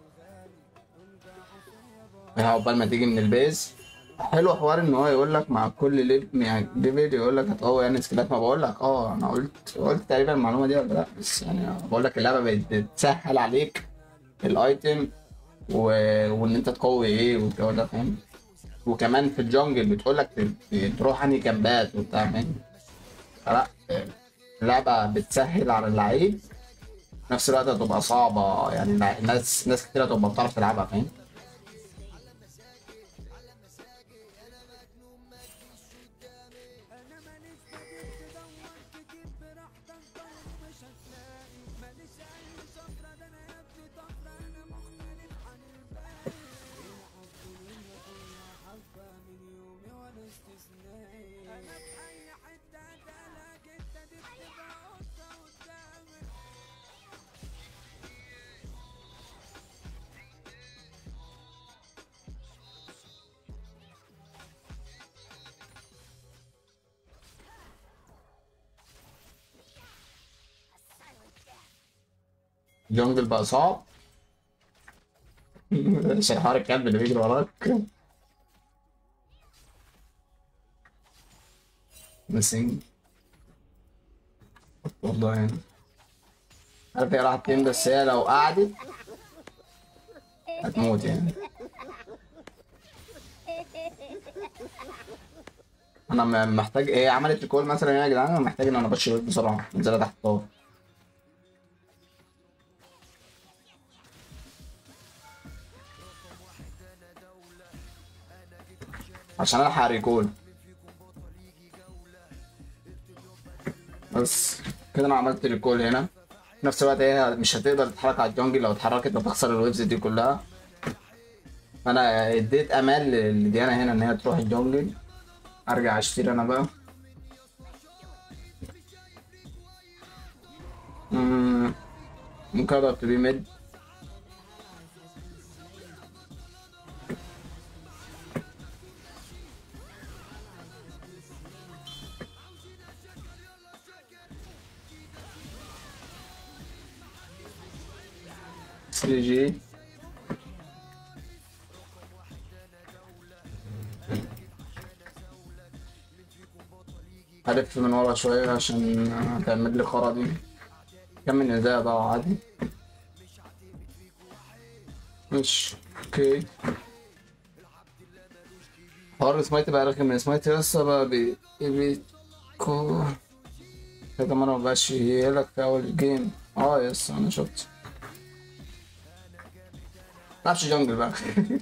عقبال ما تيجي من البيز حلو حوار ان هو يقول لك مع كل ليل يعني ليفل يقول لك هتقوي يعني سكيلات ما بقول لك اه انا قلت قلت تقريبا المعلومه دي ولا لا بس يعني بقول لك اللعبه بقت بتسهل عليك الايتم و... وان انت تقوي ايه والجو ده فاهم وكمان في الجونجل بتقول لك ت- تروح انهي كامبات وبتاع فاهم فلا اللعبه بتسهل على اللعيب في نفس الوقت هتبقى صعبه يعني ناس ناس كتير هتبقى بتعرف تلعبها فاهم انا ماليش بديل تدور تجيب براحتك طيب مش هتلاقي ماليش اي شفرة ده انا يا ابني طفرة انا مختلف عن الباقي العب دنيا كلها حبة من يومي ولا استثنائي انا في اي حتة تلاقي انت دي بتبقى قطة قدامي جونجل بقى صعب عشان حوار الكلب اللي بيجري وراك ميسنج والله يعني عارف هي راحت فين بس هي لو قعدت هتموت يعني انا م- محتاج ايه عملت ريكول مثلا يا جدعان انا محتاج ان انا اخش الويب بسرعه انزلها تحت الطاوله عشان الحق ريكول بس كده انا عملت ريكول هنا في نفس الوقت هي مش هتقدر تتحرك على الجونجل لو اتحركت هتخسر الويفز دي كلها فانا اديت امان لديانا هنا ان هي تروح الجونجل ارجع اشتري انا بقى مم، ممكن اضرب تبي ميد سي جي هلف من ورا شوية عشان تعمل لي خرا دي كمل نداء بقى عادي مش اوكي حوار سمايت بقى رخم من سمايت لسه بقى بي بي كو كذا مرة مبقاش يهيلك في أول الجيم اه يس أنا شفت ملعبش جنجل بقى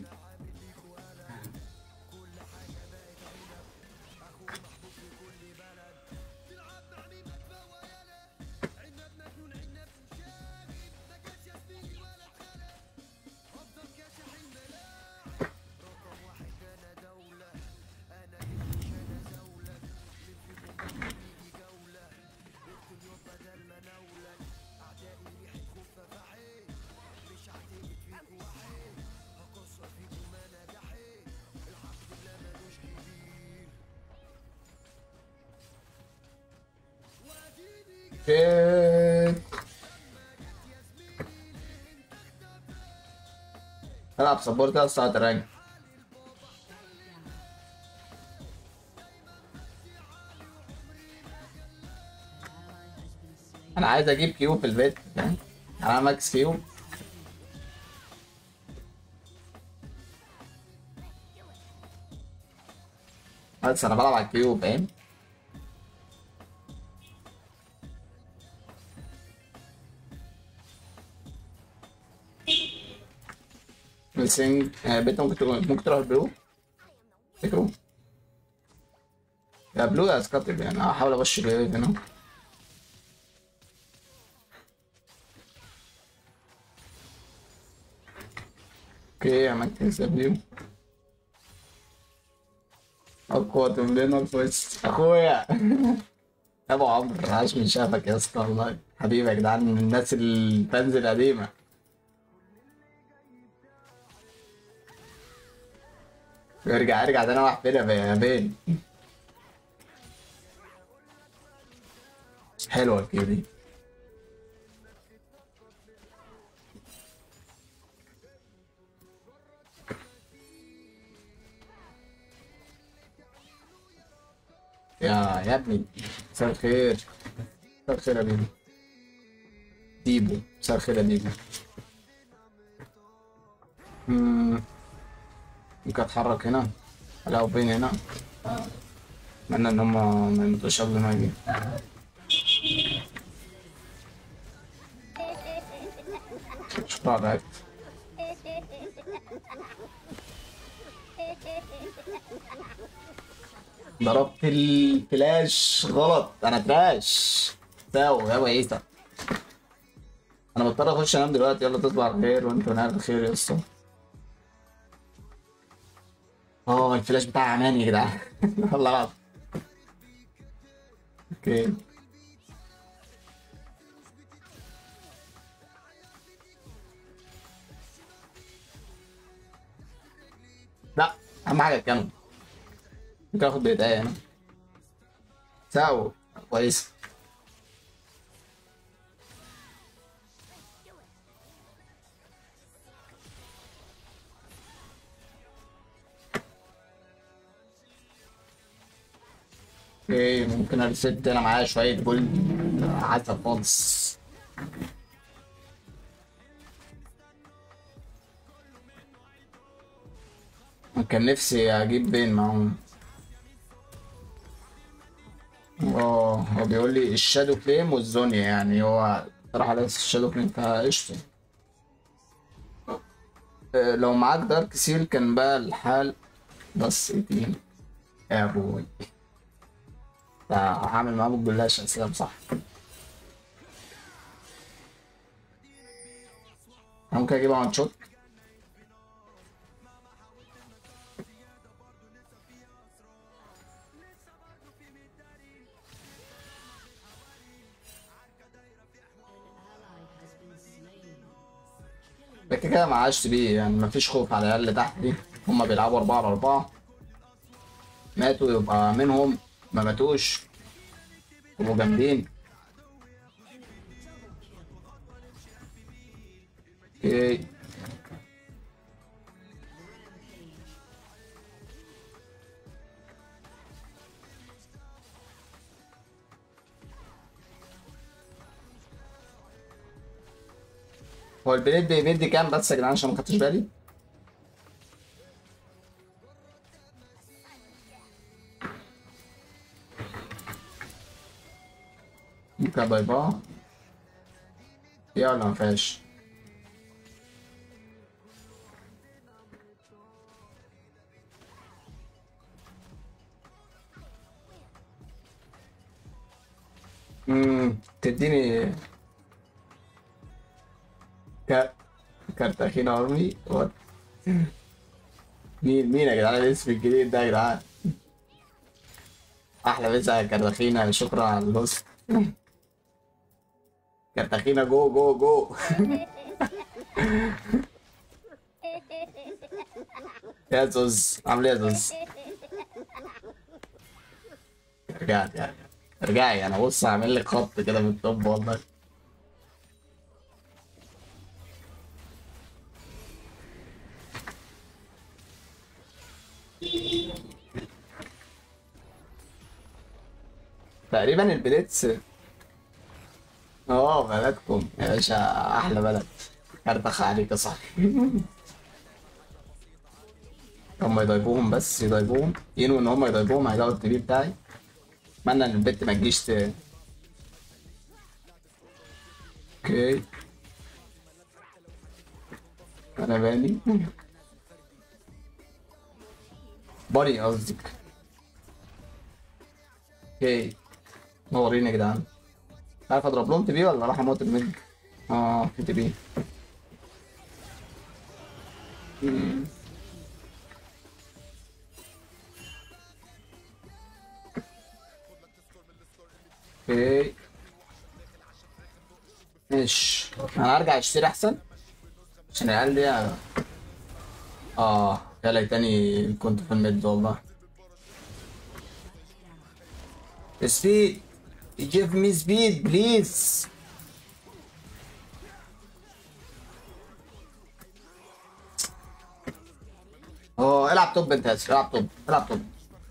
شيت العب سبورت الساعة رانك انا عايز اجيب كيو في البيت فاهم يعني انا ماكس كيو بس انا بلعب على الكيو فاهم السنج آه، بيت ممكن تروح ممكن تروح البلو فكروا يا بلو يا سكاتل يعني هحاول اغش الويف هنا اوكي عملت اس دبليو اقوى تمرين الفويس اخويا ابو عمرو عاش من شافك يا اسطى والله حبيبي يا جدعان من الناس الفانز القديمه ارجع ارجع ده انا واحد فينا يا بين حلوه الكيو دي يا يا ابني مساء الخير مساء الخير يا بيبو ديبو مساء الخير يا ديبو مم. ممكن اتحرك هنا الاقوا بين هنا اتمنى ان هم ما يموتوش قبل ما اجي شكرا عليك ضربت الفلاش غلط انا تراش ساو يا عيسى انا بضطر اخش انام دلوقتي يلا تصبح على خير وانتوا نال بخير يا اسطى اه الفلاش بتاع عمان يا جدعان والله العظيم اوكي لا اهم حاجه الكاميرا ممكن اخد بداية هنا ساو كويس اوكي ممكن ارسل انا معايا شوية جولد عسل خالص كان نفسي اجيب بين معاهم اه هو بيقول لي الشادو فليم والزونيا يعني هو صراحة لابس الشادو فليم فقشطة آه، لو معاك دارك سيل كان بقى الحال بس 18 يا ابوي ده هعمل معاه بالجلاش اسلام صح ممكن اجيبها وان شوت ده كده كده معاش بيه يعني مفيش خوف على العيال اللي تحت دي هما بيلعبوا أربعة على أربعة ماتوا يبقى منهم ما ماتوش يبقوا جامدين اوكي هو البليد بيدي كام بس يا جدعان عشان ما خدتش بالي ممكن ضيفها فيها ولا ما فيهاش امم تديني ك... كارتاخينا ارمي وات مين مين يا جدعان الاسم الجديد ده يا جدعان احلى مسا يا كارتاخينا شكرا على الوصف كارتاخينا جو جو جو يا زوز عامل ايه يا زوز رجعت يعني رجعي انا بص هعمل لك خط كده من الطب والله تقريبا البليتس اه بلدكم يا باشا احلى بلد كرتخ عليك يا صاحبي هم يضيفوهم بس يضيفوهم ينووا ان هم يضيفوهم هيلاقوا التبي بتاعي اتمنى ان البت ما تجيش ت... اوكي انا بالي باري قصدك اوكي نورين يا جدعان عارف اضرب لهم تبي ولا راح اموت المد اه في تبي مم. اوكي ماشي انا هرجع اشتري احسن عشان العيال دي اه يا ليتني كنت في الميد والله سبيد give me speed please اه العب توب انت ياسر العب توب العب توب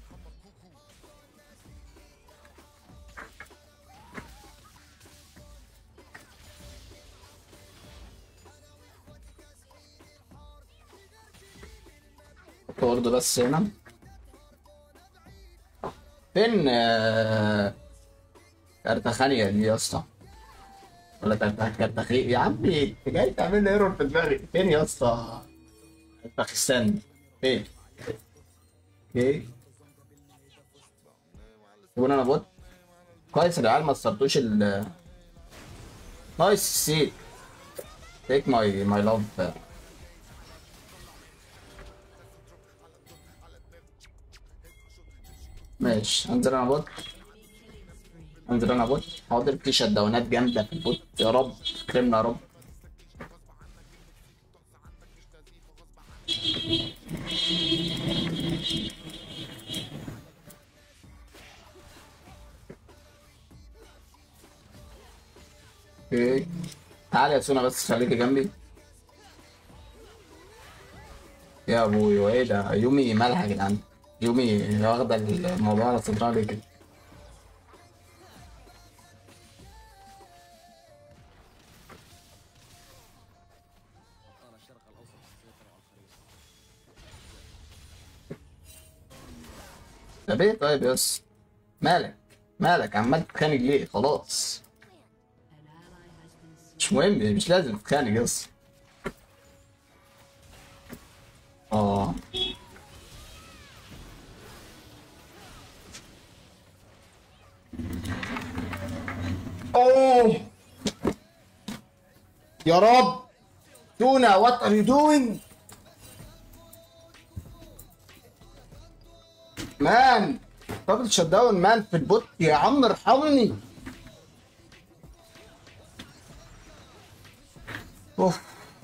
حط وورد بس هنا فين آه، كارتخانيا دي يا اسطى ولا كارت- كارتخي يا عمي انت جاي تعمل لي ايرور في دماغي فين يا اسطى باكستان فين اوكي سيبوني انا بوت كويس العيال ما صرتوش ال نايس سي تيك ماي ماي لاف ماشي انزل انا بوت انزل انا بوت حاضر في شت داونات جامده في البوت يا رب كرمنا يا رب اوكي تعالى يا سونا بس خليكي جنبي يا ابوي وايه ده يومي مالها يا جدعان يومي واخده الموضوع على صدرها ليه كده طب ايه طيب يس مالك مالك عمال تتخانق ليه خلاص مش مهم مش لازم تتخانق يس اه اوه يا رب Tuna, what are you doing? مان دبل شت داون مان في البوت يا عم ارحمني اوف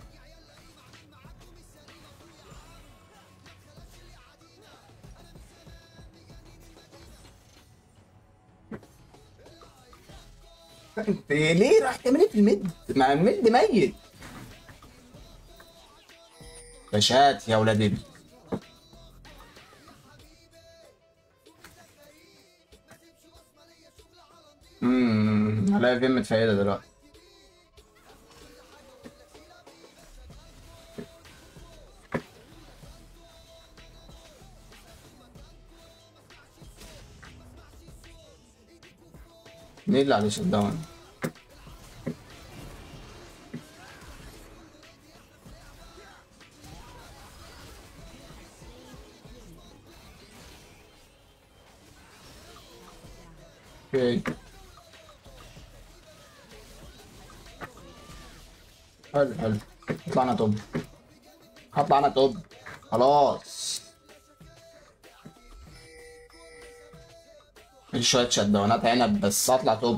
انت ليه راح تعمل ايه في الميد؟ مع الميد ميت باشات يا ولاد ابني امم هلاقي فين متفايدة دلوقتي مين اللي عليه شت داون؟ اوكي حلو حلو طلعنا توب هطلع انا توب خلاص في شوية شت داونات عنب بس اطلع توب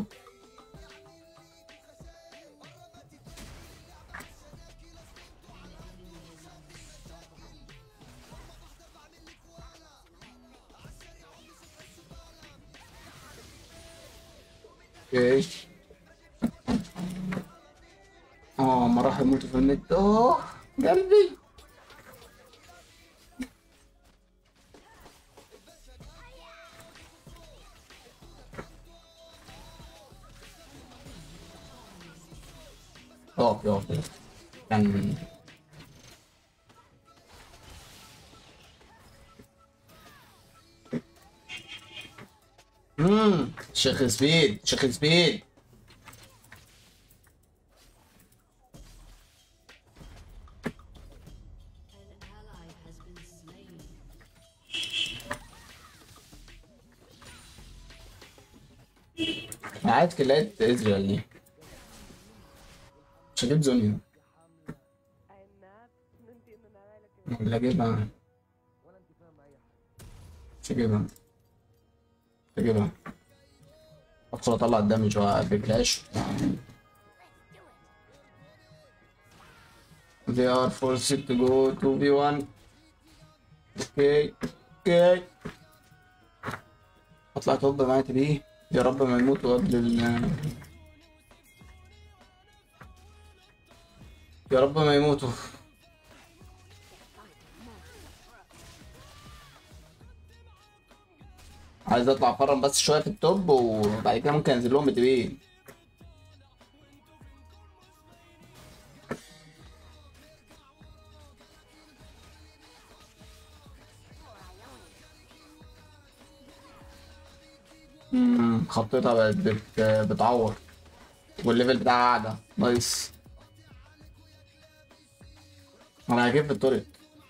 اوكي اه ما راح يموتوا في النت اه قلبي يقف يقف كان امم شيخ سبيد شيخ سبيد An ally has been slain. انا عايز كلاية ازرائيل دي مش هجيب زونيا ولا اجيبها مش هجيبها مش هجيبها ادخل اطلع الدمج بفلاش They are forced to go 2v1 اوكي اوكي اطلع توب معايا تبيه يا رب ما يموتوا قبل ال يا رب ما يموتوا عايز اطلع افرم بس شويه في التوب وبعد كده ممكن انزل لهم بتبين امم خطيتها بقت بت... بتعور والليفل بتاعها قاعدة نايس انا هجيب في الطريق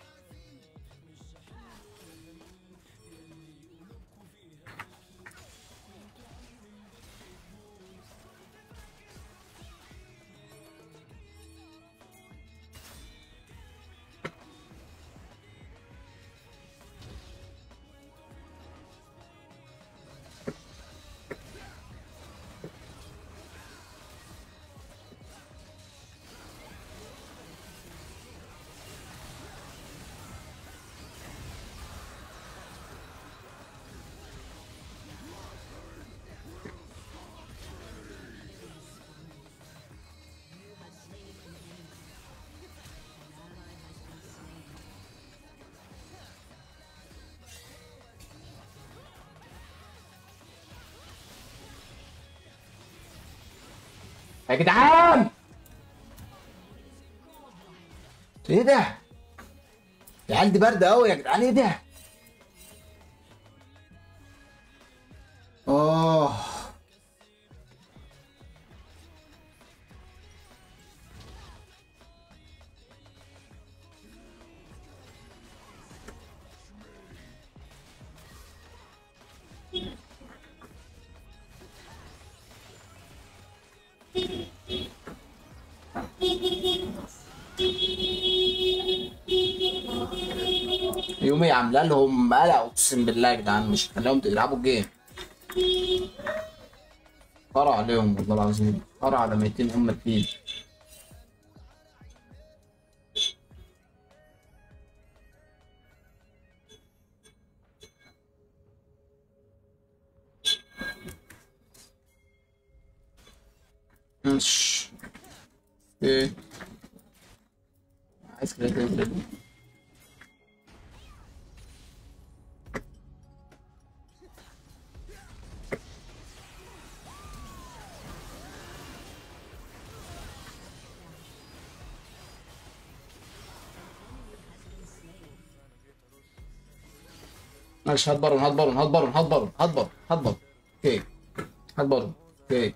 يا جدعان ايه ده؟ العيال دي باردة قوي يا جدعان ايه ده؟ اه يومي عامله لهم قلق اقسم بالله يا جدعان مش هتخليهم يلعبوا الجيم قرع عليهم والله العظيم قرع على 200 ام الفيل ماشي ايه عايز كده كده كده. ماشي هات بارون هات بارون هات بارون هات بارون هات بارون هات بارون اوكي هات بارون اوكي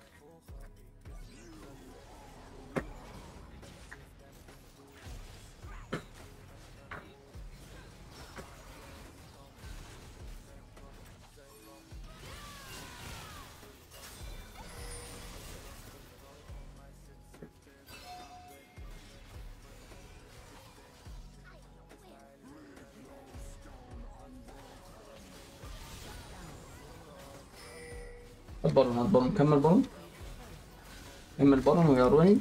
هات بارون هات بارون كمل بارون كمل بارون ويا روحي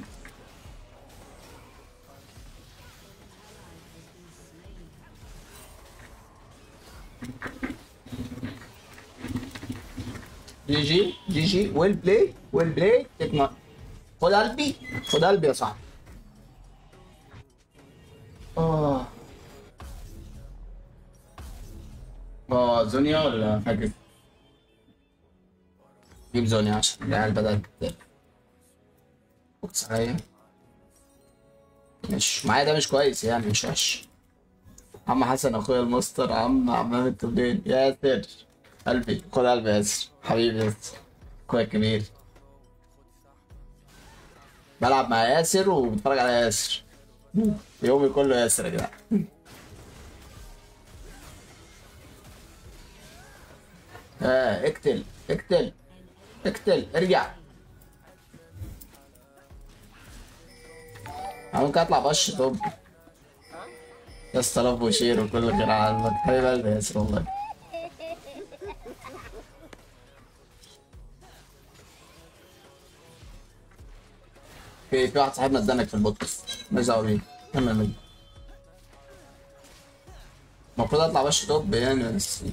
جي جي جي جي ويل بلاي ويل بلاي تيك ما خد قلبي خد قلبي يا صاحبي اه اه زونيا ولا فاكر جيب زونيا عشان العيال بدأت وقت صحيح مش معايا ده مش كويس يعني مش وحش عم حسن اخويا المستر عم عمام التمرين ياسر قلبي خد قلبي يا ياسر حبيبي ياسر اخويا الكبير بلعب مع ياسر وبتفرج على ياسر يومي كله ياسر يا جدعان اه اقتل اقتل اقتل ارجع انا ممكن اطلع بش طب يا اسطى لف وشير وكل خير على قلبك حبيب قلبي يا ياسر والله في في واحد صاحبنا اتزنق في البودكاست ماليش دعوه بيه كمل منه المفروض اطلع بش توب يعني بس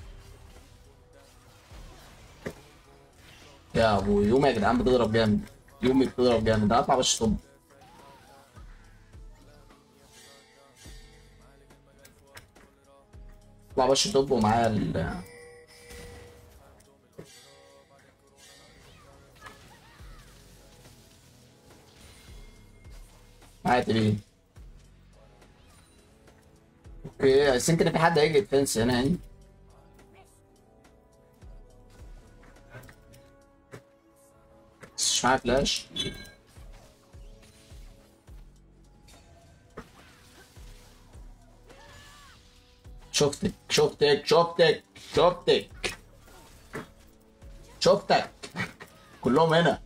يا ابو يومي يا جدعان بتضرب جامد يومي بتضرب جامد هطلع بش توب اطلع بش توب ومعايا ال معايا تبين اوكي بس يمكن في حد هيجي ديفنس هنا يعني بس مش معايا فلاش شفتك شفتك شفتك شفتك شفتك كلهم هنا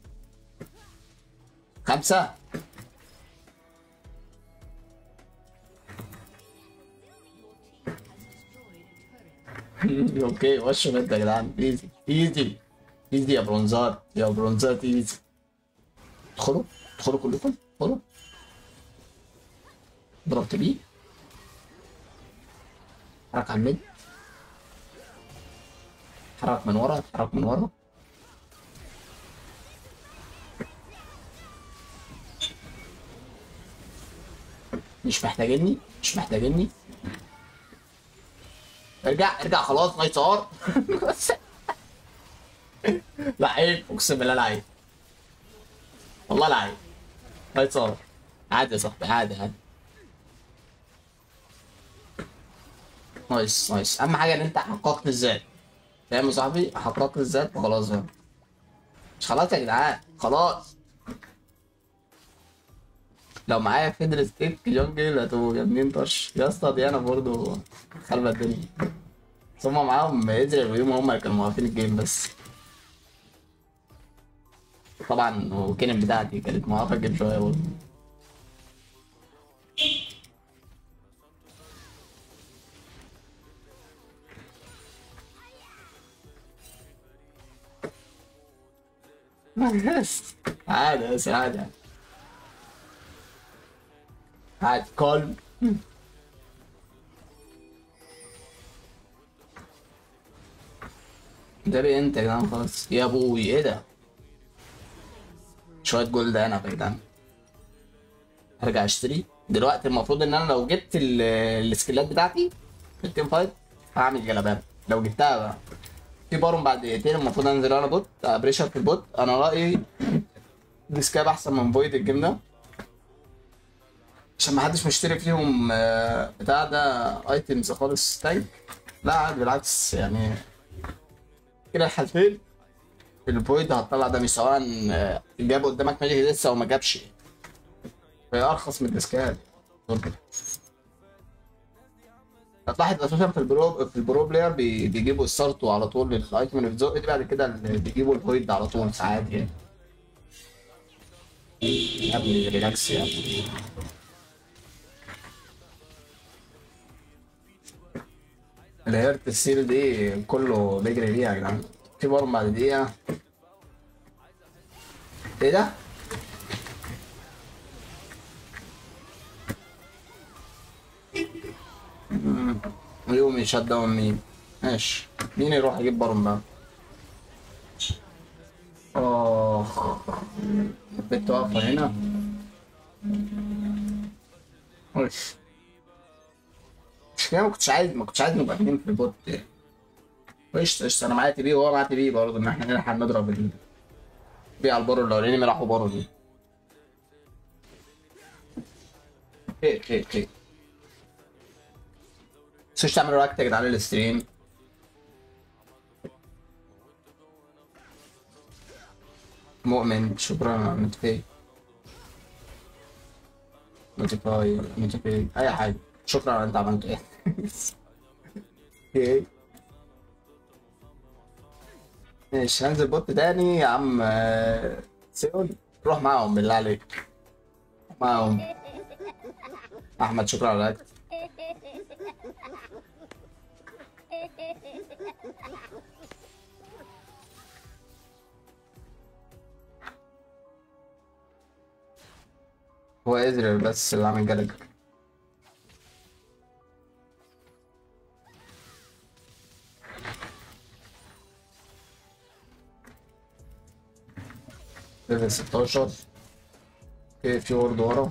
خمسة اوكي وشوا انت يا جدعان ايزي ايزي ايزي يا برونزات يا برونزات ايزي ادخلوا ادخلوا كلكم ادخلوا ضربت بيه حرك على الميد حرك من ورا حرك من ورا مش محتاجني مش محتاجني ارجع ارجع خلاص ما يصار لعيب اقسم بالله لعيب والله لعيب ما يتصور عادي يا صاحبي عادي عادي نايس نايس اهم حاجه ان انت حققت الذات فاهم يا صاحبي حققت الذات وخلاص بقى مش خلاص يا جدعان خلاص لو معايا فيدر ستيك جونجل هتبقوا جامدين طش يا اسطى ديانا برضه خربت الدنيا بس هما معاهم ادري ويوم هما اللي كانوا موقفين الجيم بس طبعا وكينن بتاعتي كانت موقفة الجيم شوية برضه عادي بس عادي عادي كولم ده بقى انت يا جدعان خلاص يا ابوي ايه ده شويه جولد انا يا جدعان هرجع اشتري دلوقتي المفروض ان انا لو جبت ال- السكيلات بتاعتي في التيم فايت هعمل جلبان لو جبتها بقى في بارون بعد دقيقتين المفروض انزل انا بوت بريشر في البوت انا رايي ديسكاب احسن من فويد الجيم ده عشان ما حدش مشتري فيهم آه، بتاع ده ايتمز خالص تانك لا عادي بالعكس يعني كده الحالتين الفويد هتطلع دمي سواء آه، جاب قدامك ماجيك لسه او ما جابش فهي ارخص من الديسكات هتلاحظ اساسا في البرو في البرو بلاير بي- بيجيبوا السارتو على طول الايتم اللي في زق دي بعد كده اللي بيجيبوا الفويد على طول ساعات يعني يا ابني ريلاكس يا ابني الهيرت السيل دي كله بيجري بيها يا جدعان في بارون بعد دقيقة ايه ده؟ مم. يوم يشت داون مين ماشي مين يروح يجيب بارون بقى اخ البت واقفة هنا وش مش كده ما كنتش عايز ما كنتش عايز نبقى اتنين في البوت قشطة قشطة انا معايا تي بي وهو معاه تي بي برضه ان احنا نلحق نضرب ال بي على البارو الاولاني ما راحوا بارو دي ايه ايه ايه تنسوش تعملوا لايك يا جدعان للستريم مؤمن شكرا نوتيفاي نوتيفاي نوتيفاي اي حاجه شكرا على انت عملت ايه ايه ماشي هنزل بوت تاني يا عم آه، سيول روح معاهم بالله عليك معاهم احمد شكرا على الاكل هو ازرائيل بس اللي عامل جلج ليفل 16 اوكي في وورد ورا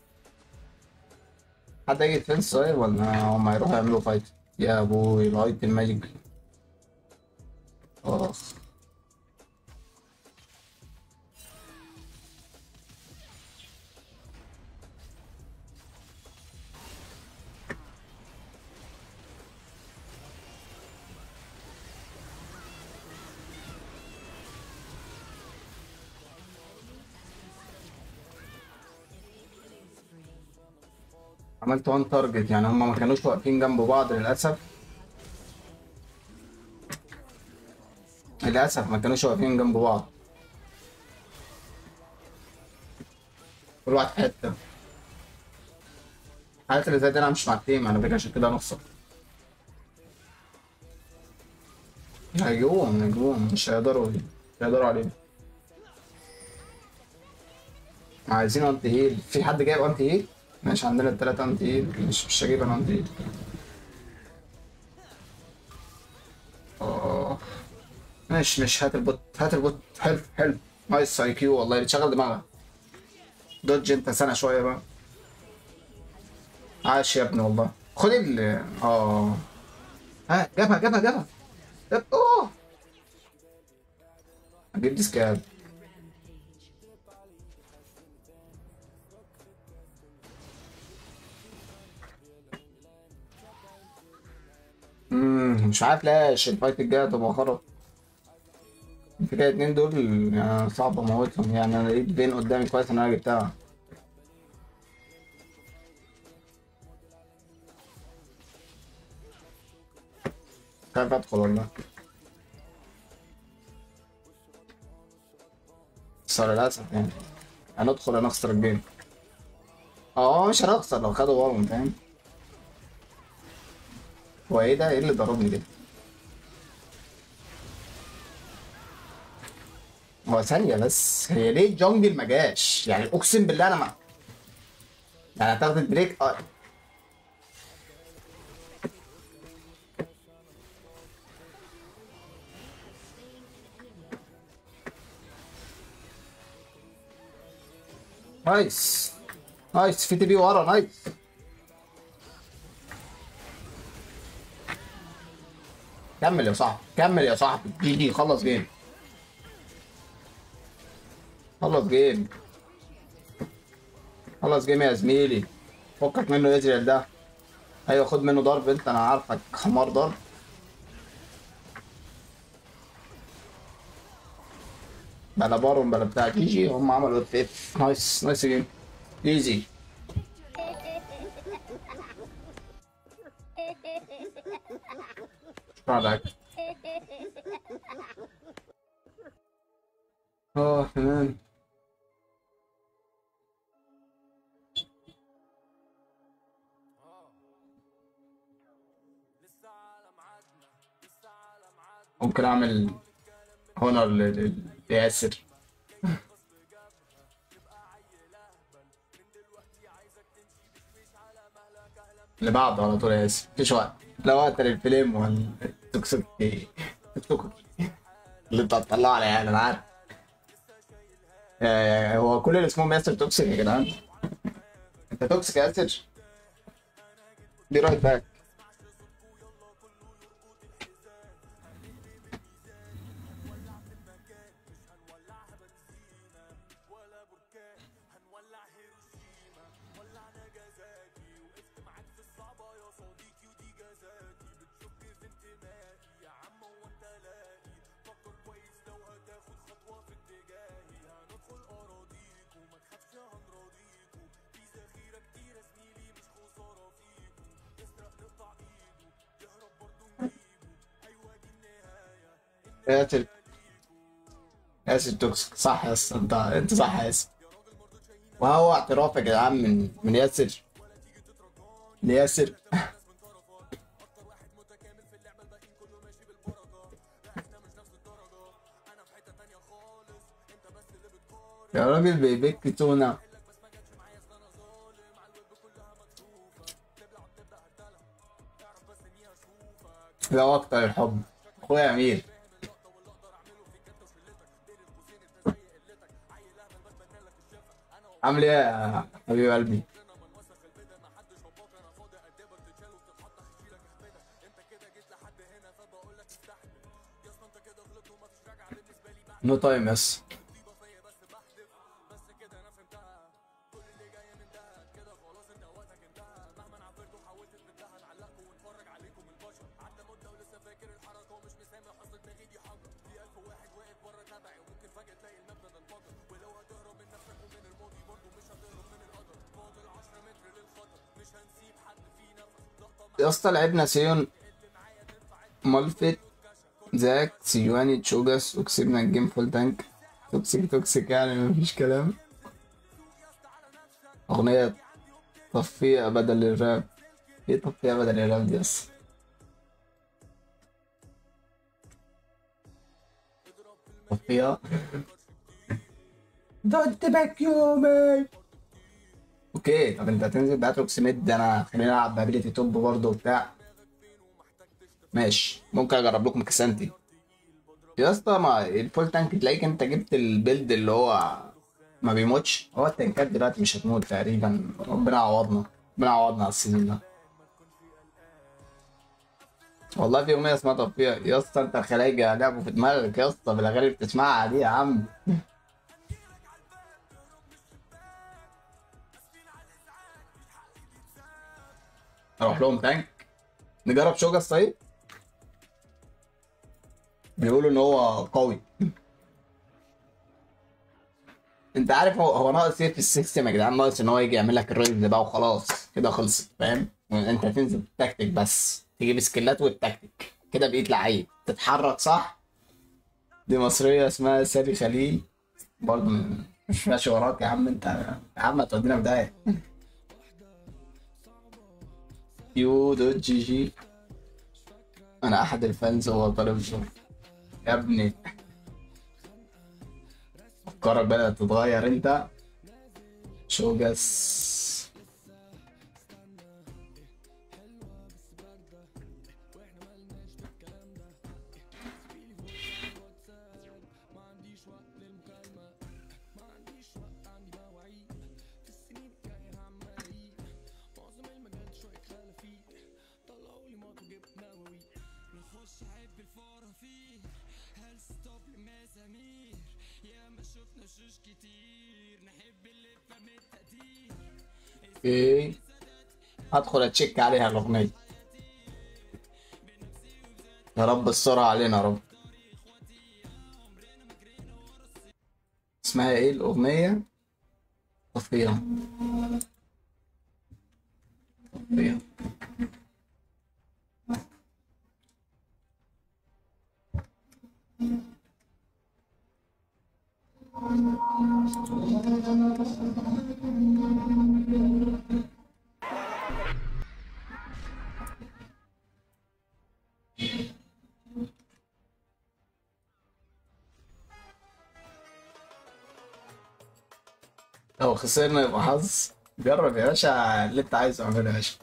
حد هيجي فينس طيب ولا هم هيروحوا يعملوا فايت يا ابوي لغاية الماجيك اخ عملت وان تارجت يعني هم ما كانوش واقفين جنب بعض للاسف للاسف ما كانوش واقفين جنب بعض كل واحد في حته الحالات اللي زي دي انا مش مع التيم على فكره عشان كده نخسر هيجيبوهم هيجيبوهم مش هيقدروا مش هيقدروا عليهم عايزين انتي هيل في حد جايب انتي هيل ماشي عندنا التلاتة انتي هيل مش مش هجيب انا انتي هيل اه ماشي ماشي هات البوت هات البوت حلو حلو نايس اي كيو والله تشغل دماغك دوج انت سنة شوية بقى عاش يا ابني والله خد ال اه ها جابها جابها جابها جاب اوه اجيب دي سكاب امم مش عارف ليش الفايت الجاي هتبقى خرا كده اتنين دول يعني صعب اموتهم يعني انا لقيت بين قدامي كويس ان انا جبتها خايف ادخل والله بس للاسف يعني هندخل هنخسر الجيم اه مش هنخسر لو خدوا وارم فاهم هو ايه ده ايه اللي ضربني كده هو ثانية بس هي ليه الجونجل ما جاش؟ يعني اقسم بالله انا ما يعني هتاخد البريك اه نايس نايس في تي بي ورا نايس كمل يا صاحبي كمل يا صاحبي جي جي خلص جيم خلص جيم خلص جيم يا زميلي فكك منه ازريال ده ايوه خد منه ضرب انت انا عارفك حمار ضرب بلا بارون بلا بتاع جي جي هم عملوا اف اف نايس نايس جيم ايزي شكرا لك اه تمام ممكن اعمل هونر لياسر اللي بعده على طول يا ياسر مفيش وقت لا وقت للفيلم ولا التوكسيك التوكسيك اللي انت هتطلعه على يعني انا عارف آه، هو كل اللي اسمهم ياسر توكسيك يا جدعان انت توكسيك يا ياسر دي رايت باك ياسر ياسر توكسيك صح يا اسطى انت انت صح يا ياسر وهو اعتراف يا جدعان من من ياسر لياسر يا راجل بيبك تونة لا اكتر الحب اخويا امير عامل ايه يا حبيب قلبي نو تايم يس يا اسطى لعبنا سيون مالفيت زاك سيواني تشوجاس وكسبنا الجيم فول تانك توكسيك توكسيك يعني مفيش كلام أغنية طفية بدل الراب ايه طفية بدل الراب دي اصلا طفية دونت باك يومي اوكي طب انت هتنزل باتروكس ميد انا خلينا نلعب بابيليتي توب برضه وبتاع ماشي ممكن اجرب لكم كسانتي يا اسطى ما الفول تانك تلاقيك انت جبت البيلد اللي هو ما بيموتش هو التنكات دلوقتي مش هتموت تقريبا ربنا عوضنا ربنا عوضنا على السيزون ده والله في اغنيه اسمها طفيه يا اسطى انت الخلايجه لعبوا في دماغك يا اسطى بالاغاني اللي بتسمعها دي يا عم اروح لهم تانك نجرب شوجاس طيب بيقولوا ان هو قوي انت عارف هو هو ناقص ايه في السيستم يا جدعان ناقص ان هو يجي يعمل لك الريز بقى وخلاص كده خلصت فاهم انت هتنزل تكتيك بس تجيب سكيلات والتكتيك كده بقيت لعيب تتحرك صح دي مصريه اسمها سالي خليل برضه مش ماشي وراك يا عم انت يا عم هتودينا في داهيه يو دوت جي جي انا احد الفانز هو طالب زور يا ابني افكارك بدات تتغير انت شوجس اوكي هدخل اتشيك عليها الاغنيه يا رب السرعه علينا يا رب اسمها ايه الاغنيه طفيها طفيها لو خسرنا يبقى حظ جرب يا باشا اللي انت عايزه اعمله يا باشا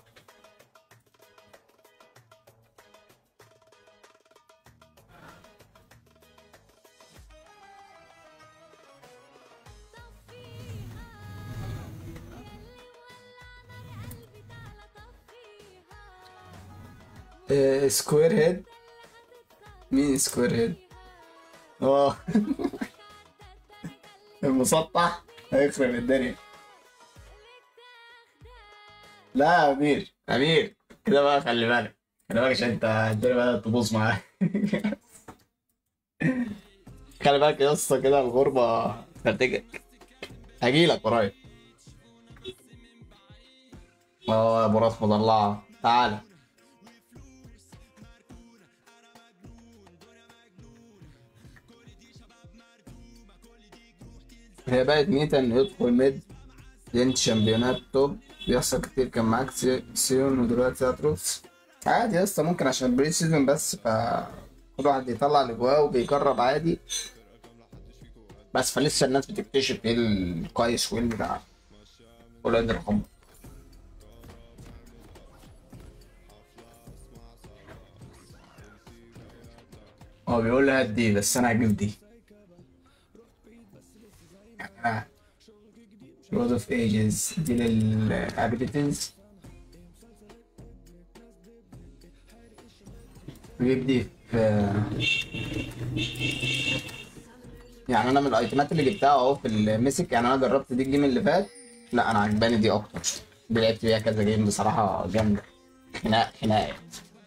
إيه، سكوير هيد مين سكوير هيد اه المسطح هيخرب الدنيا لا يا امير امير كده بقى خلي بالك خلي بالك عشان انت الدنيا بدأت تبوظ معاك خلي بالك يا اسطى كده الغربة ترتجك هجيلك قريب اه يا ابو راس مضلعة تعالى هي بقت ميتا انه يدخل ميد لين شامبيونات توب بيحصل كتير كان معاك سي- سيون ودلوقتي اتروس عادي يا اسطى ممكن عشان البري سيزون بس ف كل واحد يطلع اللي جواه وبيجرب عادي بس فلسه الناس بتكتشف ايه الكويس وايه اللي لا قول عند الحب هو بيقول لي هات دي بس انا هجيب دي آه. Road of Ages دي للابيليتيز نجيب دي في يعني انا من الايتمات اللي جبتها اهو في الميسك يعني انا جربت دي الجيم اللي فات لا انا عجباني دي اكتر دي لعبت بيها كذا جيم بصراحه جامده خناق خناقات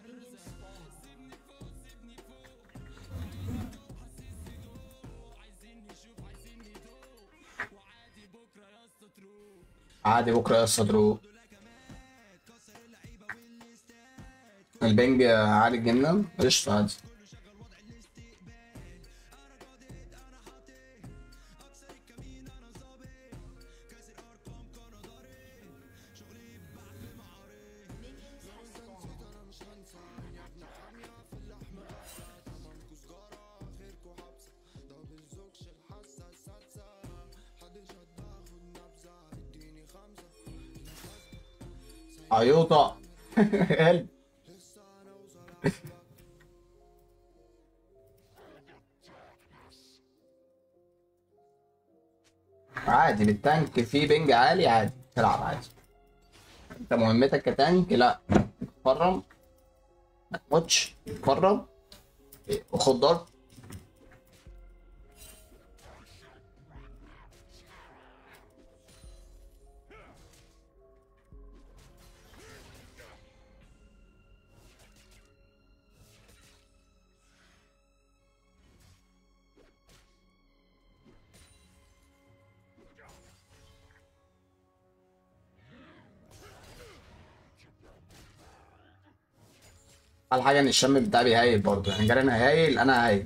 عادي بكره يا صدرو البنج عالي جدا قشطة عادي عيوطة قلب عادي بالتانك في بنج عالي عادي تلعب عادي انت مهمتك كتانك لا تفرم ما تموتش تفرم وخد ضرب على حاجة ان الشم بتاعي بيهيل برضه يعني جاري انا هايل انا هايل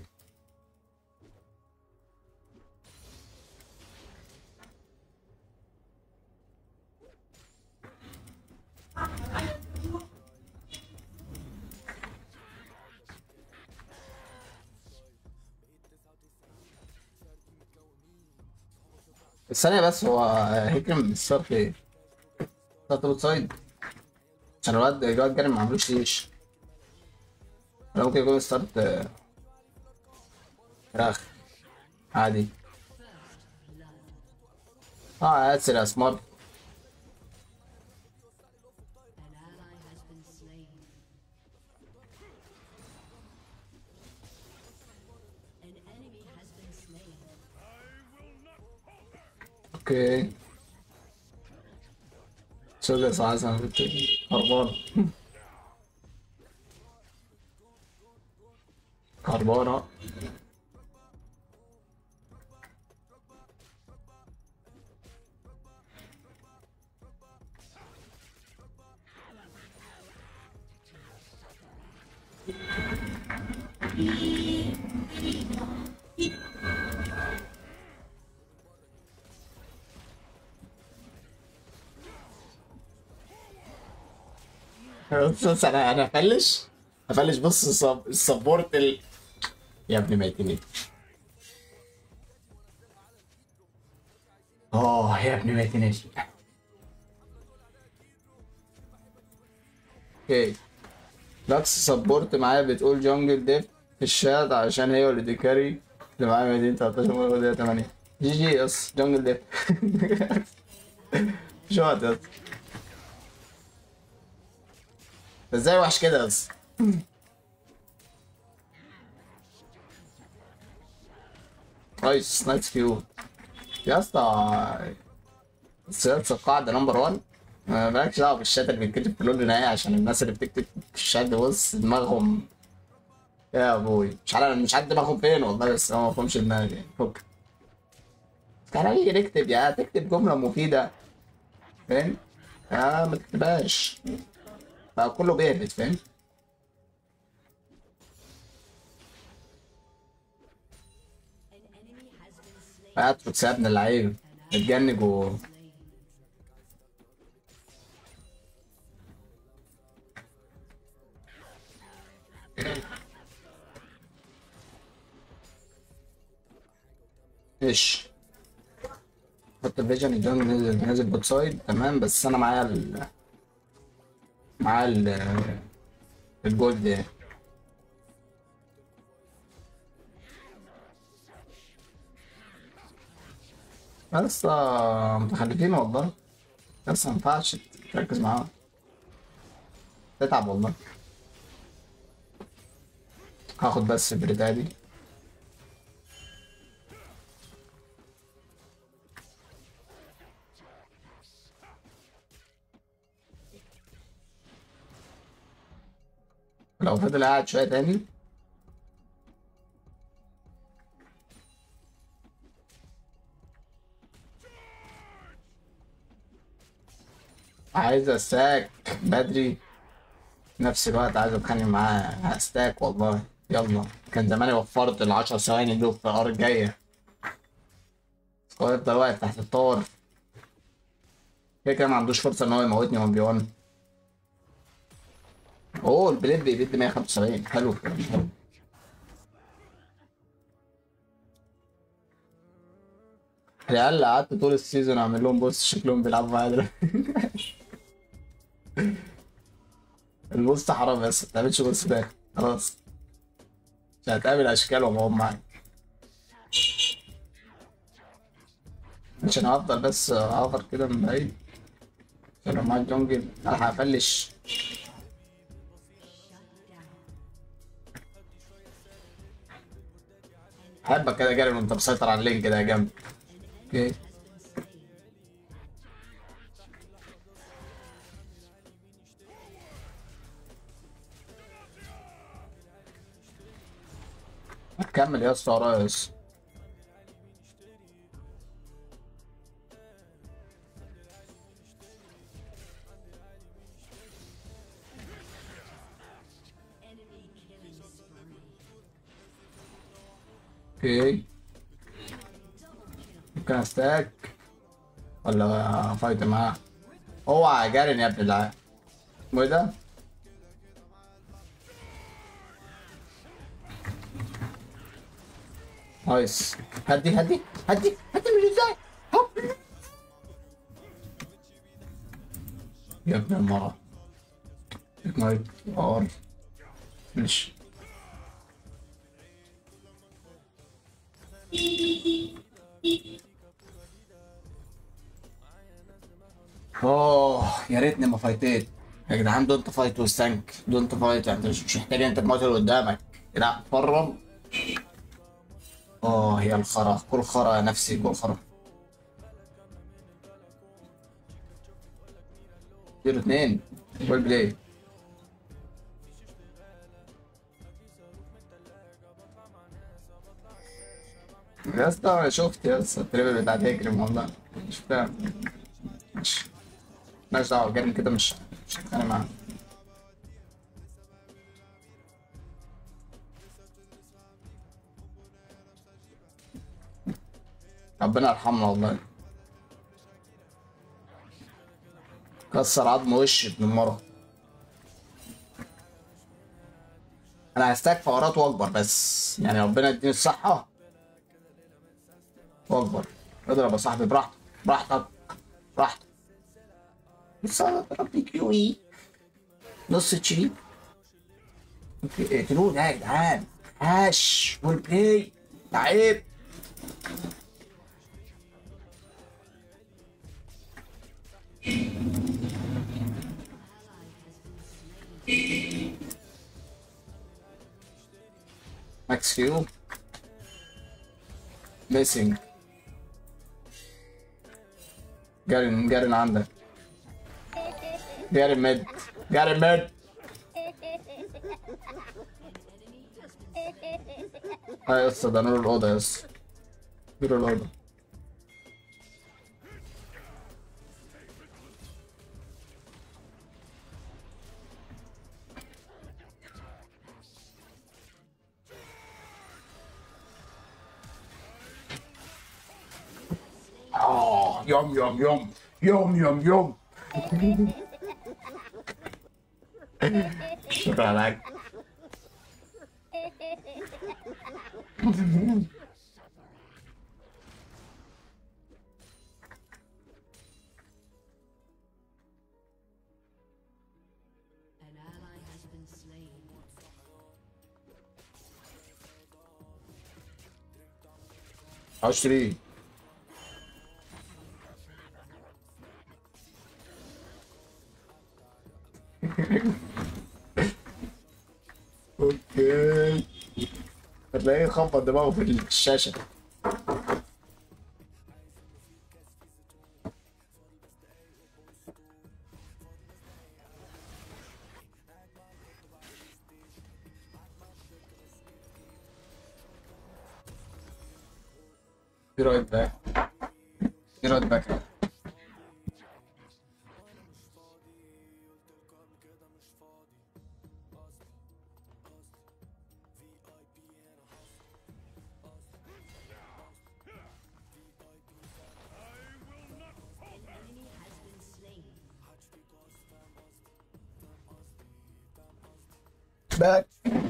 الثانية بس هو هيكرم ستارت ايه؟ ستارت روت سايد عشان الواد الواد جاري ما عملوش ليش ولا ممكن يكون ستارت آه، فراخ عادي اه اسر يا سمارت An ally has been slain. An enemy has been slain. اوكي شو ده صح صح هربانة هربانة بص انا انا افلش افلش بص الصب- السبورت ال... يا ابني ما يتني اه يا ابني ما يتنيش اوكي لاكس سبورت معايا بتقول جونجل ديف في الشات عشان هي اللي دي كاري اللي معايا 213 مرة 8 جي جي يس جونجل ديف شو وقت يس ازاي وحش كده بس كويس نايس كيو يا اسطى سياسة القاعدة نمبر 1 مالكش دعوة بالشات اللي بيتكتب في لون نهائي عشان الناس اللي بتكتب في الشات دي بص دماغهم يا ابوي مش عارف مش عارف دماغهم فين والله بس هو ما فهمش دماغي يعني فك كان هيجي نكتب يا تكتب جملة مفيدة فاهم؟ يا ما تكتبهاش بقى كله بيهبط فاهم An enemy has been slain. اترك يا ابن اللعيبه اتجنج و ايش حط الفيجن الجنج نازل نازل بوت سايد تمام بس انا معايا ال معايا ال الجولد يعني بس آه، متخلفين والله بس ما ينفعش تركز معاهم تتعب والله هاخد بس البريدة دي لو فضل قاعد شوية تاني عايز استاك بدري في نفس الوقت عايز اتخانق معاه هستاك والله يلا كان زماني وفرت العشر ثواني دول في الار الجاية هو يفضل واقف تحت الطور كده كده ما عندوش فرصة ان هو يموتني 1 بي 1 اوه البليد بيبيد 175 حلو الكلام حلو العيال اللي قعدت طول السيزون اعمل لهم بص شكلهم بيلعبوا معايا دلوقتي البوست حرام بس ما تعملش بوست ده خلاص مش هتقابل اشكال وهم معاك عشان هفضل بس اعفر كده من بعيد عشان لو معاك جونجل الحق افلش احبك كده جاري وانت مسيطر على اللينك ده يا جنب اوكي كمل يا اسطى ورايا يا اسطى Enemy killing spree. اوكي ممكن استاك ولا فايت معاه اوعى جارن يا ابن العيال اسمه ايه ده؟ نايس هدي هدي هدي هدي مش ازاي هوب يا ابن المرة مايك ار ماشي اوه يا ريتني ما فايتيت يا جدعان دونت فايت وستانك دونت فايت انت مش مش محتاج انت تموت اللي قدامك لا اتفرج اه يا الخرا كل خرا يا نفسي كل خرا زيرو اتنين ويل بلاي يا اسطى أنا شفت يا اسطى التريبل بتاعت هيكرم والله شفتها مش مالناش دعوة جاري كده مش مش هتخانق معاه ربنا يرحمنا والله كسر عظم وشي ابن المرة انا هستاك فقرات واكبر بس يعني ربنا يديني الصحة واكبر اضرب يا صاحبي براحتك براحتك براحتك بس انا ضربني كيوي نص تشيل اوكي اقتلوه ده يا جدعان هاش والبلاي لعيب ماكس كيو ميسنج جارن جارن عندك جارن ميد جارن ميد اه يا اسطى ده نور الأوضة يا اسطى نور الأوضة آه يوم يوم يوم يوم يوم يوم شكرا لك An ally has been slain. عشرين اوكي هتلاقيه خبط دماغه في الشاشة Be right back. Be right back. Enemy has been slain. Back.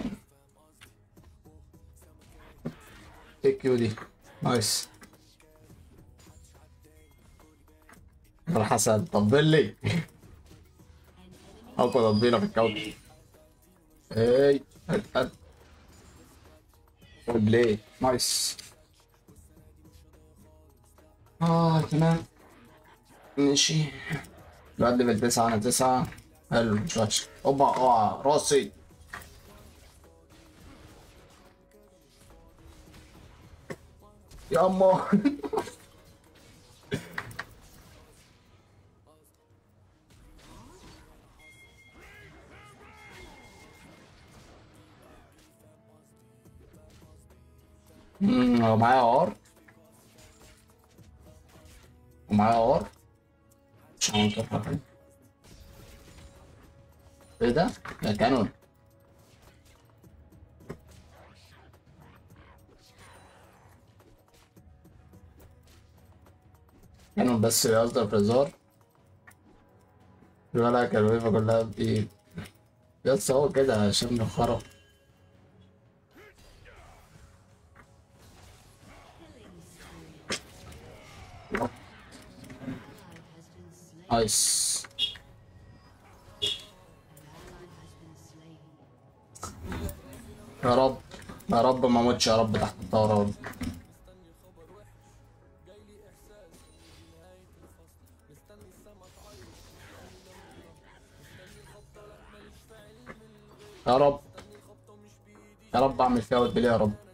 Take you دي نايس يا حسن طبل لي اقوى تطبيله في الكوكب اي هات هات بلاي نايس اه تمام ماشي الواد ليفل تسعة انا تسعة حلو مش وحش اوبا اوعى راسي يا اما امم هو معايا ار ومعايا ار مش عامل كده حاجة. ايه ده؟ ده كانون كانون بس يصدر في هزار ولا كان الويفا كلها بايه بس هو كده عشان الخرا Ally has been slain. نايس يا رب يا رب ما اموتش يا رب تحت الطيران يا رب يا رب اعمل فيها ود يا رب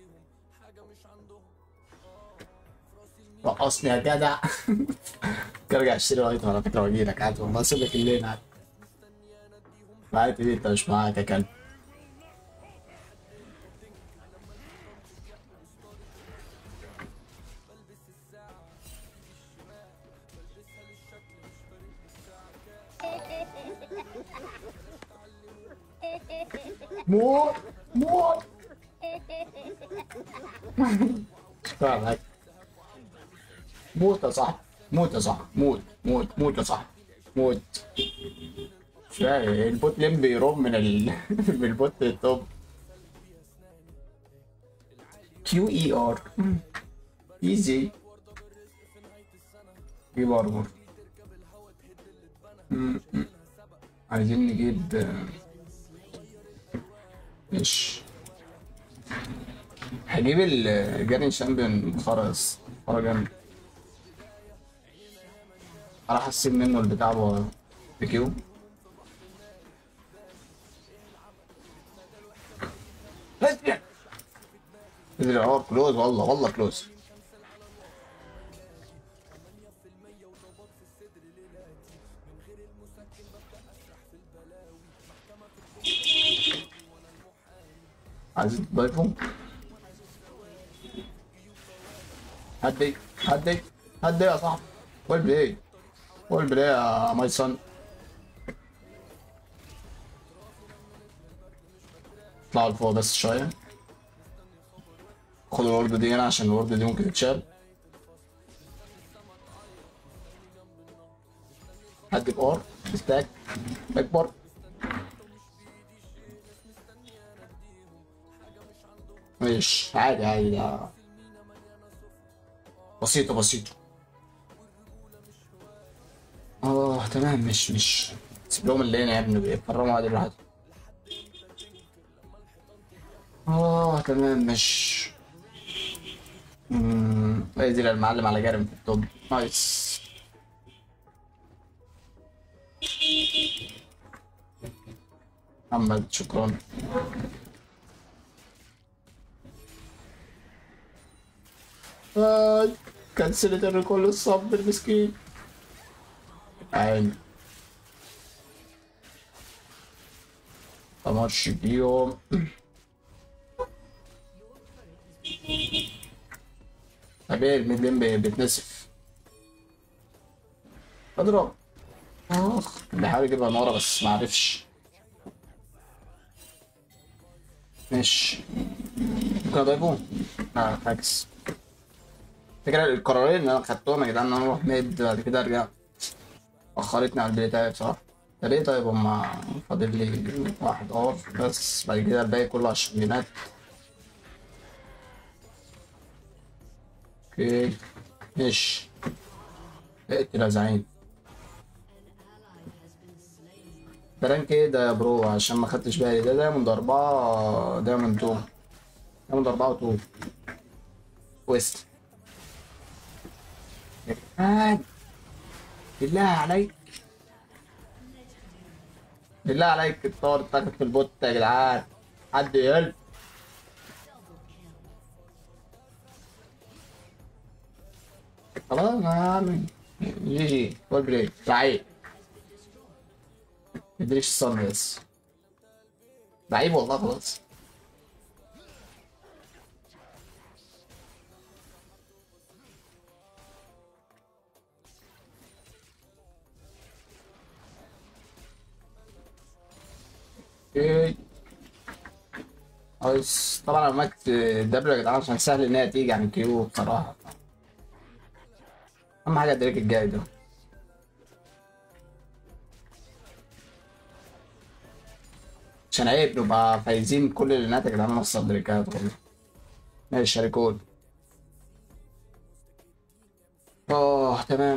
رقصني يا جدع ارجع اشتري لايت على فكره واجي لك عادي والله اسيب لك الليل عادي معاك دي انت مش معاك يا كلب موت موت فاهمك موت يا صاحبي موت يا صاحبي موت موت موت يا صاحبي موت مش فاهم البوت لين بيروم من ال من البوت التوب كيو اي ار ايزي جيب ارمور م- م. عايزين نجيب آه، مش هجيب الجارين شامبيون خرز خرز جامد راح اسيب منه البتاع ب- بكيو نزل العور كلوز والله والله كلوز عايزين تضيفوا هدي هدي هدي يا صاحبي وين بلاي وين بلاي يا ماي سون اطلعوا لفوق بس شوية خدوا الورد دي هنا عشان الورد دي ممكن تتشال هدي بار ستاك اكبر مش عادي عادي ده بسيطة بسيطة اه تمام مش مش سيب لهم الليلة يا ابني بيتكرموا عادي براحتهم اه تمام مش امم نزل المعلم على جارم في التوب نايس محمد شكرا آه كنسلت الريكول الصب المسكين عين تمرش بيهم طبيعي الميدلين بي- بيتنسف اضرب اخ بحاول اجيبها نورة بس معرفش ماشي ممكن اضيفه؟ لا فاكس فكرة القرارين اللي انا خدتهم يا جدعان ان انا اروح ميد بعد كده ارجع اخرتني على البلاي تاعي بصراحة طب ايه طيب هما فاضل لي واحد ار بس بعد كده الباقي كله على الشمبيونات اوكي ماشي اقتل يا زعيم ده رانك ايه ده يا برو عشان ما خدتش بالي ده دايموند أربعة دايموند تو دايموند أربعة وتو ويست يا جدعان بالله عليك بالله عليك الطار اتاخد في البوت يا جدعان حد يقل خلاص يا عم جي جي جول بلاي لعيب مدريش الصن بس لعيب والله خلاص اوكي بس طبعا انا ماكت دبليو يا جدعان عشان سهل ان هي تيجي عن كيو بصراحه اهم حاجه الدريك الجاي ده عشان عيب نبقى فايزين كل اللينات يا جدعان نص الدريكات والله ماشي ريكول اه تمام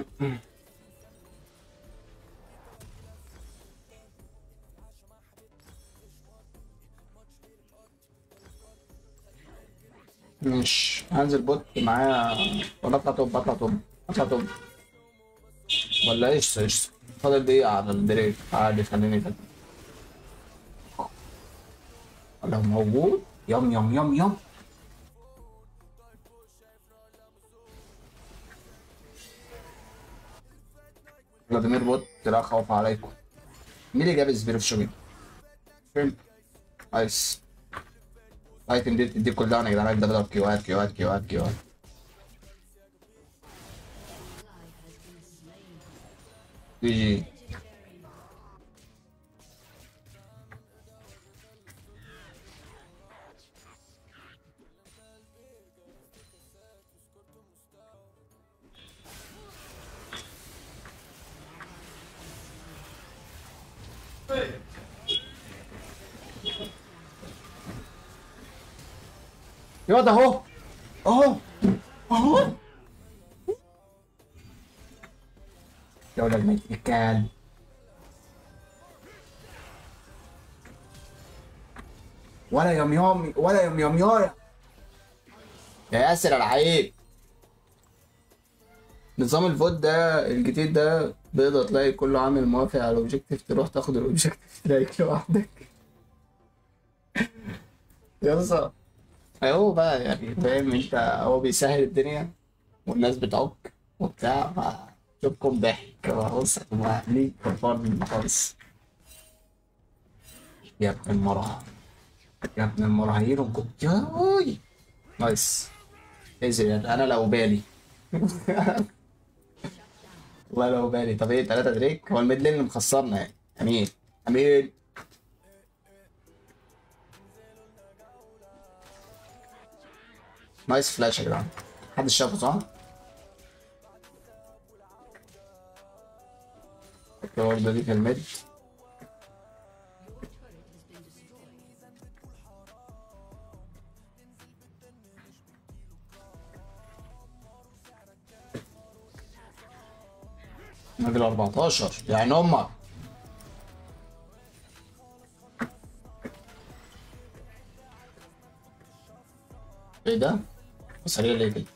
ماشي هنزل بوت معايا ولا اطلع توب اطلع توب اطلع توب ولا ايش ايش فاضل دقيقة على البريك عادي خليني كده لو موجود يم يم يم يم فلاديمير بوت لا خوف عليكم مين اللي جاب سبيرو في شوبي؟ فين؟ نايس الايتم دي بتديك كلها يا جدعان ده بضرب كيوات كيوات كيوات كيوات جي جي يقعد اهو اهو اهو يا ولد ميت كان ولا يوم يوم ولا يوم يوم يا يا ياسر العيب نظام الفوت ده الجديد ده بيقدر تلاقي كله عامل موافق على الاوبجيكتيف تروح تاخد الاوبجيكتيف تلاقيك لوحدك يا اسطى اهو بقى يعني فاهم انت هو بيسهل الدنيا والناس بتعك وبتاع شوفكم ضحك بص ليك فرفان خالص يا ابن المرة يا ابن المراهير كنت ياي نايس ازيد انا لو بالي والله لو بالي طب ايه تلاتة دريك هو الميد لين اللي مخسرنا يعني امين امين نايس فلاش يا جدعان محدش شافه صح؟ الوردة دي في الميد راجل 14 يعني امك ايه ده؟ سريع ليه كده؟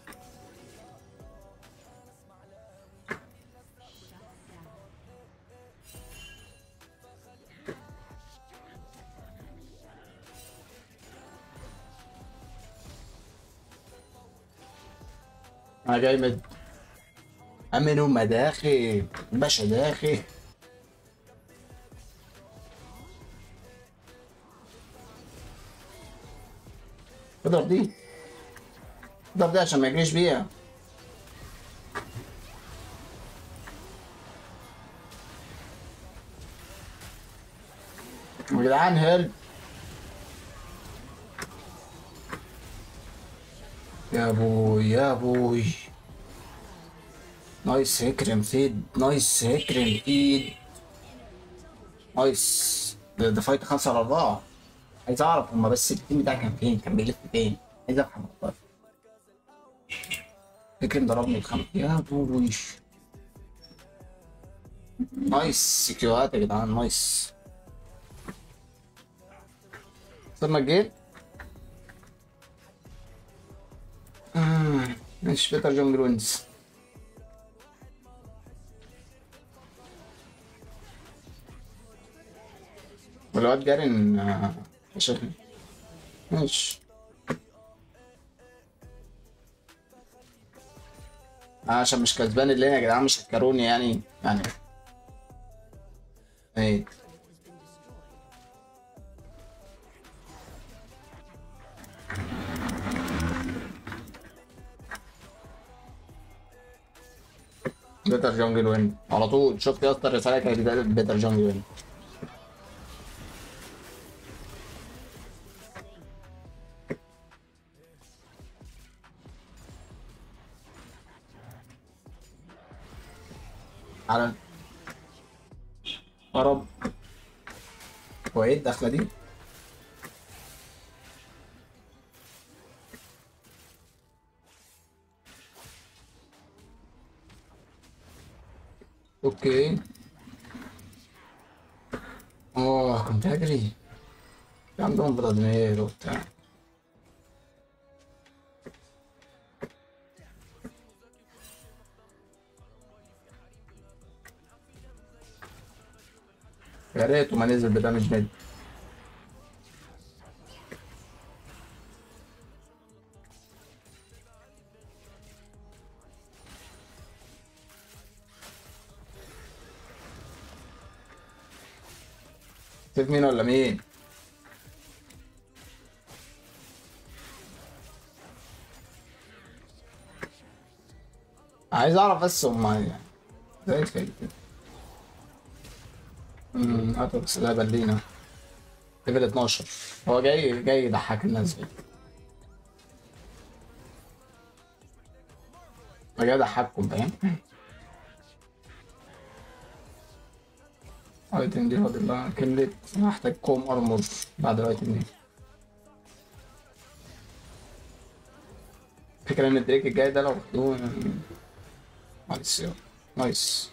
انا جاي مد امنوا مداخل باشا داخل اضرب دي اضرب دي عشان ما يجريش بيها يا جدعان هيلب يا ابوي يا ابوي نايس هكرم فيد نايس هكرم فيد نايس ده, ده فايت خمسة على أربعة عايز أعرف هما بس التيم بتاعي كان فين كان بيلف فين عايز أفهم والله هكرم ضربني بخمسة يا ابوي نايس سكيوهات يا جدعان نايس صرنا الجيم آه. مش بيتر جونجل وينز والواد جارن آه، عشان ماشي آه، عشان مش كسبان الليل يا جدعان مش هتكروني يعني يعني ايه بيتر جونجل وين على طول شفت يا اسطى الرساله كانت بتاعت بيتر جونجل وين على يا رب هو ايه الدخله دي؟ اوكي اه كنت هجري في عندهم فلاديمير وبتاع يا ريت وما نزل بدمج ميد شوف مين ولا مين عايز اعرف بس هم يعني زي الفل كده امم اتوكس ده بلينا ليفل 12 هو جاي جاي يضحك الناس بيه هو جاي يضحككم فاهم الايتم دي فاضل لها كملت هحتاج كوم ارمور بعد الايتم دي فكرة ان الدريك الجاي ده لو خدوه نايس يلا نايس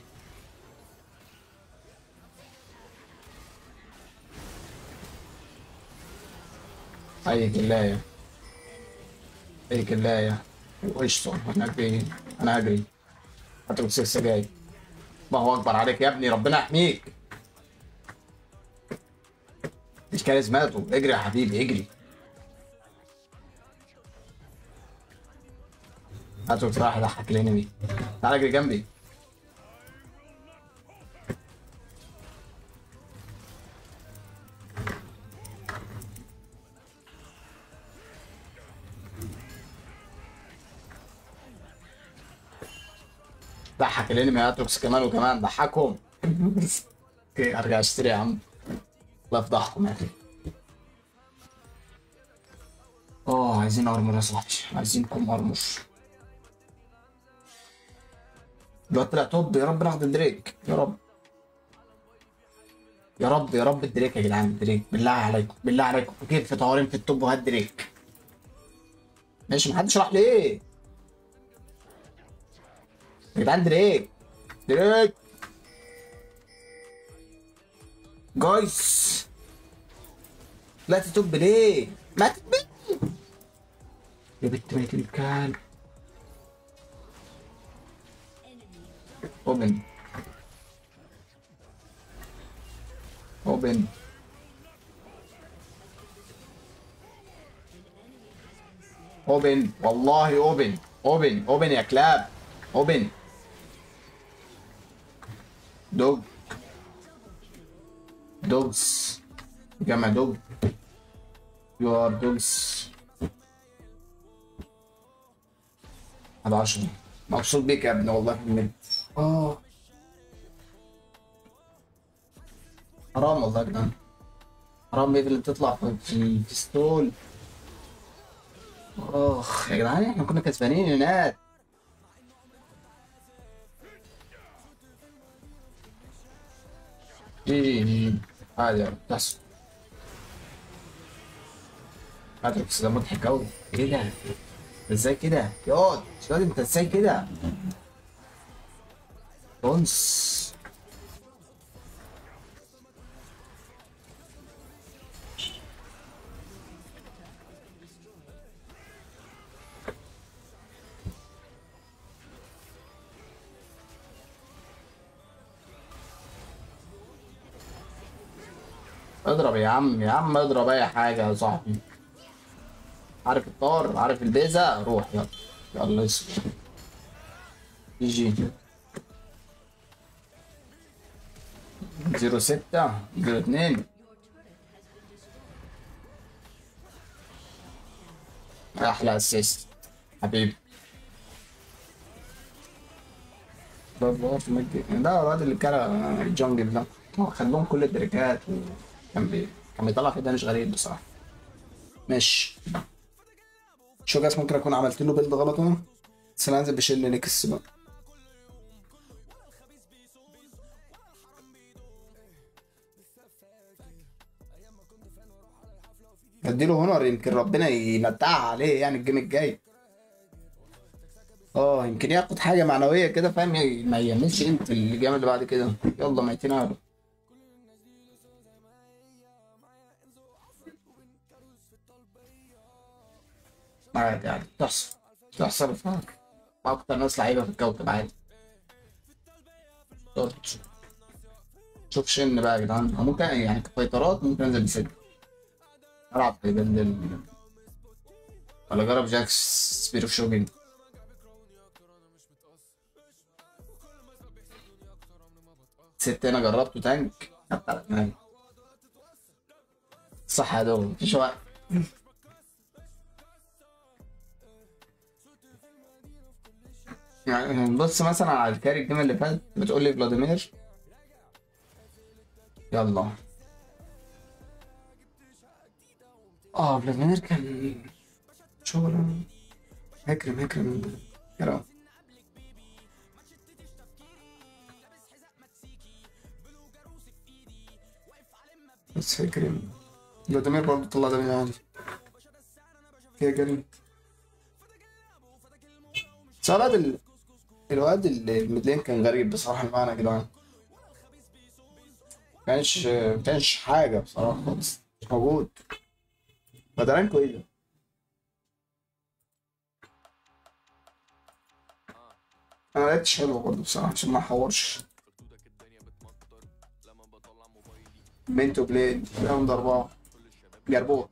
اي كلاية اي كلاية وقشطة انا اجري انا هجري هتروح لسه جاي الله اكبر عليك يا ابني ربنا يحميك مش كاريزماته اجري يا حبيبي اجري هاتوا راح يضحك الانمي تعال اجري جنبي ضحك الانمي اتروكس كمان وكمان ضحكهم اوكي ارجع اشتري يا عم الله يفضحكم يا اخي اه عايزين ارمر يا صاحبي عايزينكم ارمر الواد طلع توب يا رب ناخد الدريك يا رب يا رب يا رب الدريك يا جدعان الدريك بالله عليكم بالله عليكم كيف في طوارئ في التوب وهات دريك ماشي محدش راح ليه يا جدعان دريك دريك جايز لا تتوب ليه ما تتبني يا بنت ميت الكلب اوبن اوبن اوبن والله اوبن اوبن اوبن يا كلاب اوبن دوج دوجز جمع دوج يو ار دوجز هذا عشرة مبسوط بيك يا ابني والله في المد اه حرام والله يا جدعان حرام ايه اللي بتطلع في في, في ستول اخ يا جدعان احنا كنا كسبانين هناك ايه عادي يا رب تحصل ماتريكس ده مضحك قوي ايه ده ازاي كده ياض ياض انت ازاي كده بونس اضرب يا عم يا عم اضرب اي حاجة يا صاحبي عارف الطار عارف البيزا روح يلا يلا اسم يجي زيرو ستة زيرو اتنين احلى اسيست حبيبي ده الواد في مجد- ده الواد اللي كان الجنجل ده هو خلوهم كل التريكات وكان بي... كان بيطلع في دانش غريب بصراحة ماشي شو جاس ممكن اكون عملت له بيلد غلط انا بس انا هنزل بشيل نكس بقى اديله هونر يمكن ربنا يمتعها عليه يعني الجيم الجاي اه يمكن ياخد حاجه معنويه كده فاهم ي- ما يعملش انت الجيم اللي بعد كده يلا ميتين اهله عادي عادي تحصل تحصل في اكتر ناس لعيبه في الكوكب عادي طرش. شوف شن بقى يا جدعان أو ممكن يعني كفايترات ممكن انزل بسد العب في بندل ولا جرب جاكس سبير اوف شوجن ست انا جربته تانك حتى على دماغي صح يا دوب مفيش وقت يعني بص مثلا على الكاري الجيم اللي فات بتقول لي فلاديمير يلا اه فلاديمير كان شغل هكرم هكرم يلا بس هكرم فلاديمير برضه طلع ده من عندي يا جريم سؤال ال... الواد اللي الميدلين كان غريب بصراحة معانا يا جدعان كانش كانش حاجة بصراحة خالص مش موجود بدران كويس انا ما لعبتش حلو برضه بصراحة عشان ما احورش بنتو بليد راوند أربعة جربوع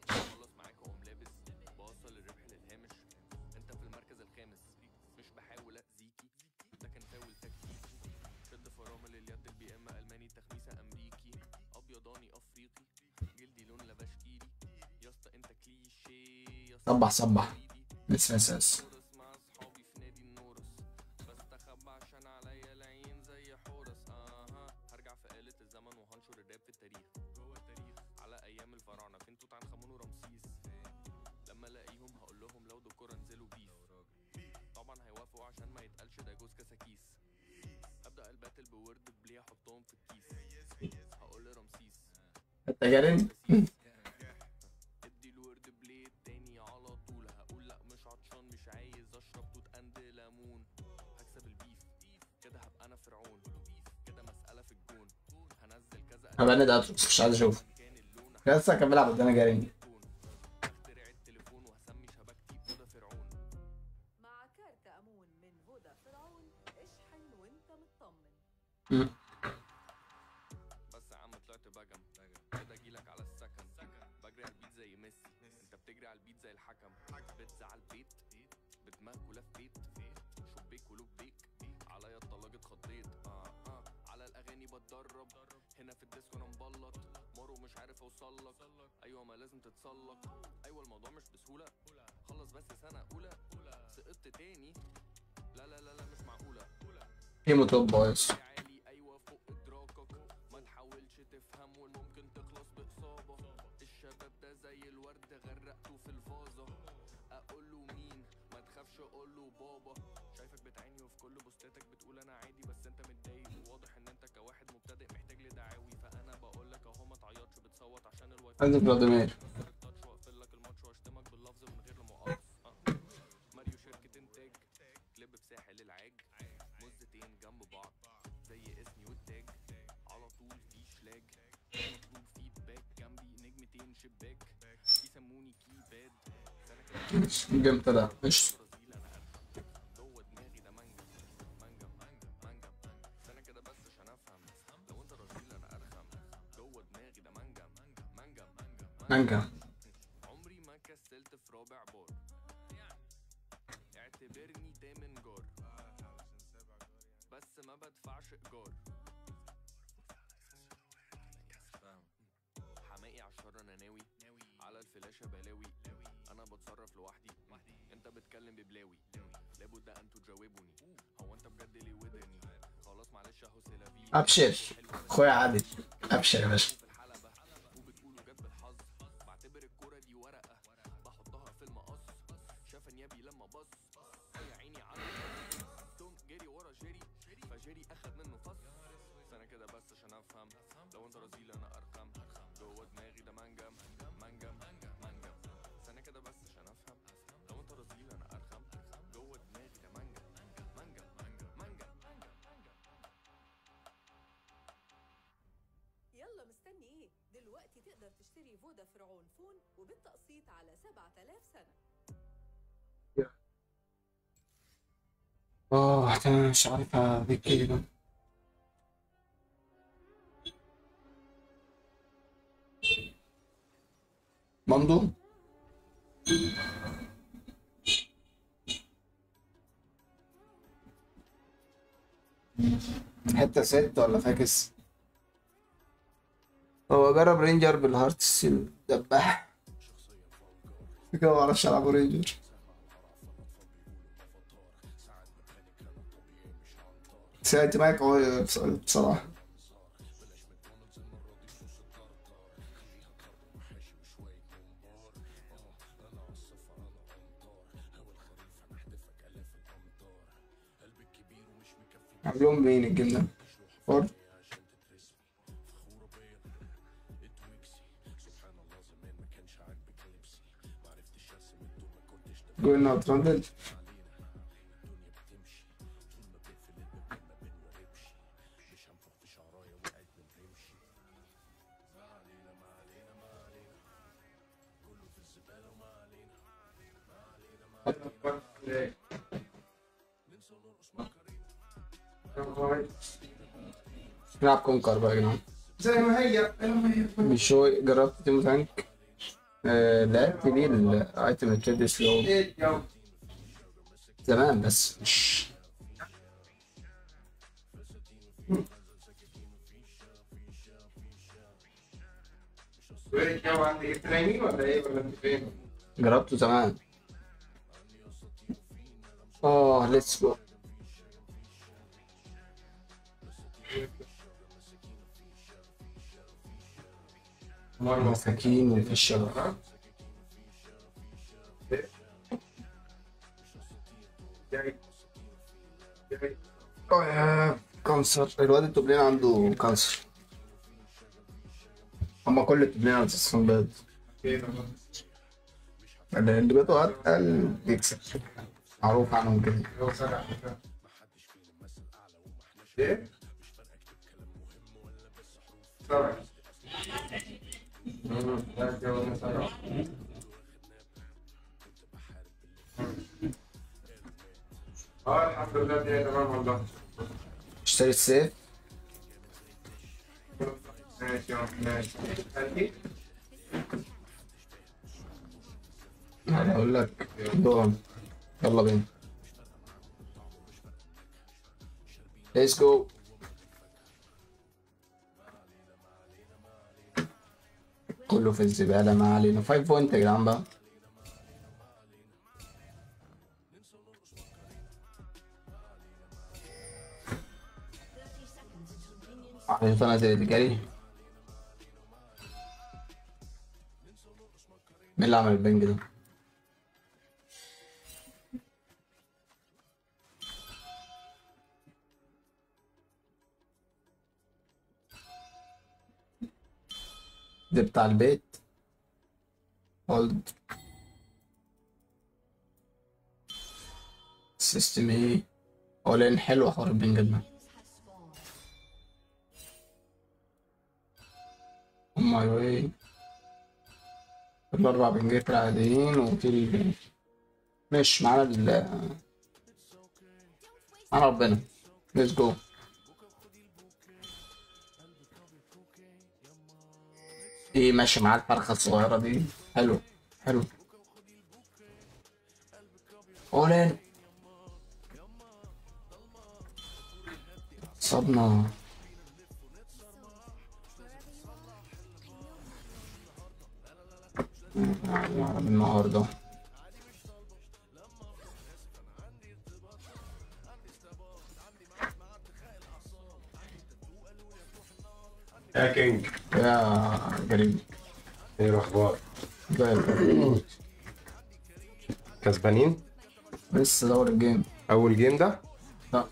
بوصل الربح للهامش انت في المركز الخامس مش بحاول اذيكي لكن فاول تكتيكي شد فرامل اليد البي ام الماني تخميسه امريكي ابيضاني افريقي جلدي لون لبشكيري يا اسطى انت كليشيه يا اسطى صبح صبح لسه اساس حورس مع اصحابي في نادي النورس بستخبى عشان عليا العين زي حورس اها هرجع في آلة الزمن وهنشر الراب في التاريخ جوه التاريخ على ايام الفراعنه فين توت عنخ امون ورمسيس لما الاقيهم هقول لهم لو دكور انزلوا بيف طبعا هيوافقوا عشان ما يتقالش ده جوز كساكيس هبدا الباتل بورد بليه احطهم في الكيس هقول لرمسيس انت جارين ادي الورد بليد تاني على طول هقول لا مش عطشان مش عايز اشرب توت اند ليمون هكسب البيف كده هبقى انا فرعون كده مسألة في الجون هنزل كذا هبند اتروس مش عايز اشوف كان اللون لسه كان بيلعب قدام جارين هكون هخترع التليفون وهسمي شبكتي فودا فرعون مع كارت أمون من فودا فرعون اشحن وانت مطمن بس يا عم طلعت بجم كده اجيلك على السكن بجري على البيت زي ميسي انت بتجري على البيت زي الحكم بتزعل بيت بدماغك ولف بيت شبيك ولوب بيك عليا الطلاق اتخضيت آه آه على الاغاني بتدرب هنا في الديسكو انا مبلط مارو مش عارف اوصل لك ايوه ما لازم تتسلق ايوه الموضوع مش بسهوله خلص بس سنه اولى سقطت تاني لا لا لا لا مش معقوله ايمو توب بويز عالي ايوه فوق ادراكك ما تحاولش تفهم والممكن تخلص باصابه الشباب ده زي الورد غرقته في الفازه اقول له مين ما تخافش اقول له بابا شايفك بتعاني وفي كل بوستاتك بتقول انا عادي بس انت متضايق وواضح ان انت كواحد مبتدئ محتاج لدعاوي فانا بقول لك اهو ما تعيطش بتصوت عشان الواي فاي عندك فلاديمير اكسر التاتش واقفل لك الماتش واشتمك باللفظ من غير مؤاخذة آه. ماريو شركة انتاج كليب في ساحل العاج مزتين جنب بعض زي اسمي والتاج على طول في شلاج مطلوب فيدباك جنبي نجمتين شباك يسموني كيباد سنة كده الجيم ابتدى مش برازيل انا ارخم جوه دماغي ده مانجا مانجا مانجا مانجا استنى كده بس عشان افهم لو انت رازيل انا ارخم جوه دماغي ده مانجا مانجا مانجا مانجا عمري ما كسلت في رابع بار اعتبرني تامن جار بس ما بدفعش ايجار حماقي عالشر انا ناوي على الفلاشة بلاوي انا بتصرف لوحدي انت بتكلم ببلاوي لابد ان تجاوبني هو انت بجد ليه ودني خلاص معلش اهو سيلافي ابشر اخويا عادل ابشر يا باشا في الحلبة وبتقولوا جت بالحظ بعتبر الكورة دي ورقة بحطها في المقص شاف انيابي لما بص يا عيني على الفص. توم جري ورا جيري فجيري اخد منه فص سنة كده بس عشان افهم لو انت رزيل انا ارخم جوه دماغي ده مانجا مانجا مانجا سنة كده بس عشان افهم لو انت رزيل انا ارخم جوه دماغي ده مانجا مانجا مانجا يلا مستني ايه دلوقتي تقدر تشتري فودا فرعون فون وبالتقسيط على 7000 سنة اه انا مش عارف اذيك كده مندو حتة ست ولا فاكس هو جرب رينجر بالهارت ستيل دبح كده معرفش العب رينجر ساعتي معاك قوية بص- بصراحة عاملهم مين الجيم ده؟ فور جوين اوت راندل نلعب كونكر بقى يا جدعان زي ما هي زي ما هي بشو جربت تيمو تانك آه لعبت بيه الايتم التريد سلو ايه يا زمان بس مش ايه يا عندك انت نايمين ولا ايه ولا انت فين؟ جربته زمان اه ليتس جو مساكين وفي الشبكة جاي جاي آه، كانسر الواد التوبلين عنده كانسر هما كل التوبلين اساسا بيض فين اللي بيضه اتقل بيكسب معروف عنهم كده هو سرع ايه؟ سرع مم، لا، جو سرع. اه الحمد لله دي تمام والله اشتري السيف ماشي يا عم، ماشي هديك انا اقول لك دوران يلا بينا ليتس جو كله في الزبالة ما علينا 5 بوينت يا جدعان بقى عشان نازل الجري مين اللي عمل البنج ده؟ ده بتاع البيت هولد سيستم ايه اولين حلو حوار البنج ده هما ايه الاربع بنجات العاديين وفي ال- مش معانا ال معانا ربنا ليتس جو ايه ماشي معاه الفرخة الصغيرة دي حلو حلو اولين صدمة النهارده يا كينج يا جريم ايه الاخبار زي الفل. كسبانين لسه دور الجيم اول جيم ده لا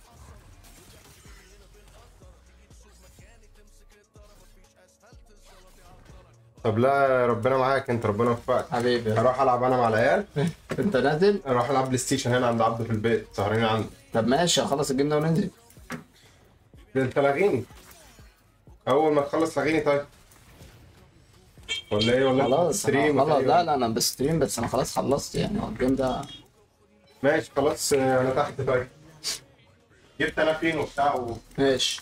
طب لا ربنا معاك انت ربنا يوفقك حبيبي اروح العب انا مع العيال انت نازل اروح العب بلاي ستيشن هنا عند عبده في البيت سهرانين عندي طب ماشي هخلص الجيم ده وننزل ده انت لاغيني اول ما تخلص لاغيني طيب ولا ايه ولا خلاص ستريم أنا خلاص لا لا انا بستريم بس انا خلاص خلصت يعني هو الجيم ده ماشي خلاص اه، انا تحت طيب جبت انا فين وبتاع و... ماشي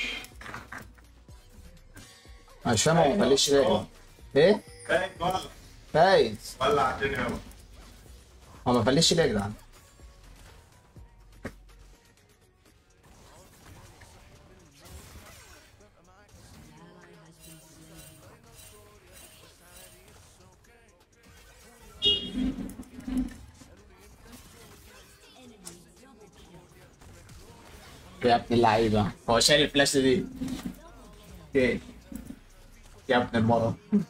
عشان ما تخليش راجع ايه باين ولا فايز ولع الدنيا يابا هو ما فلش ليه يا جدعان يا ابن اللعيبة هو شايل الفلاش دي اوكي يا ابن المرة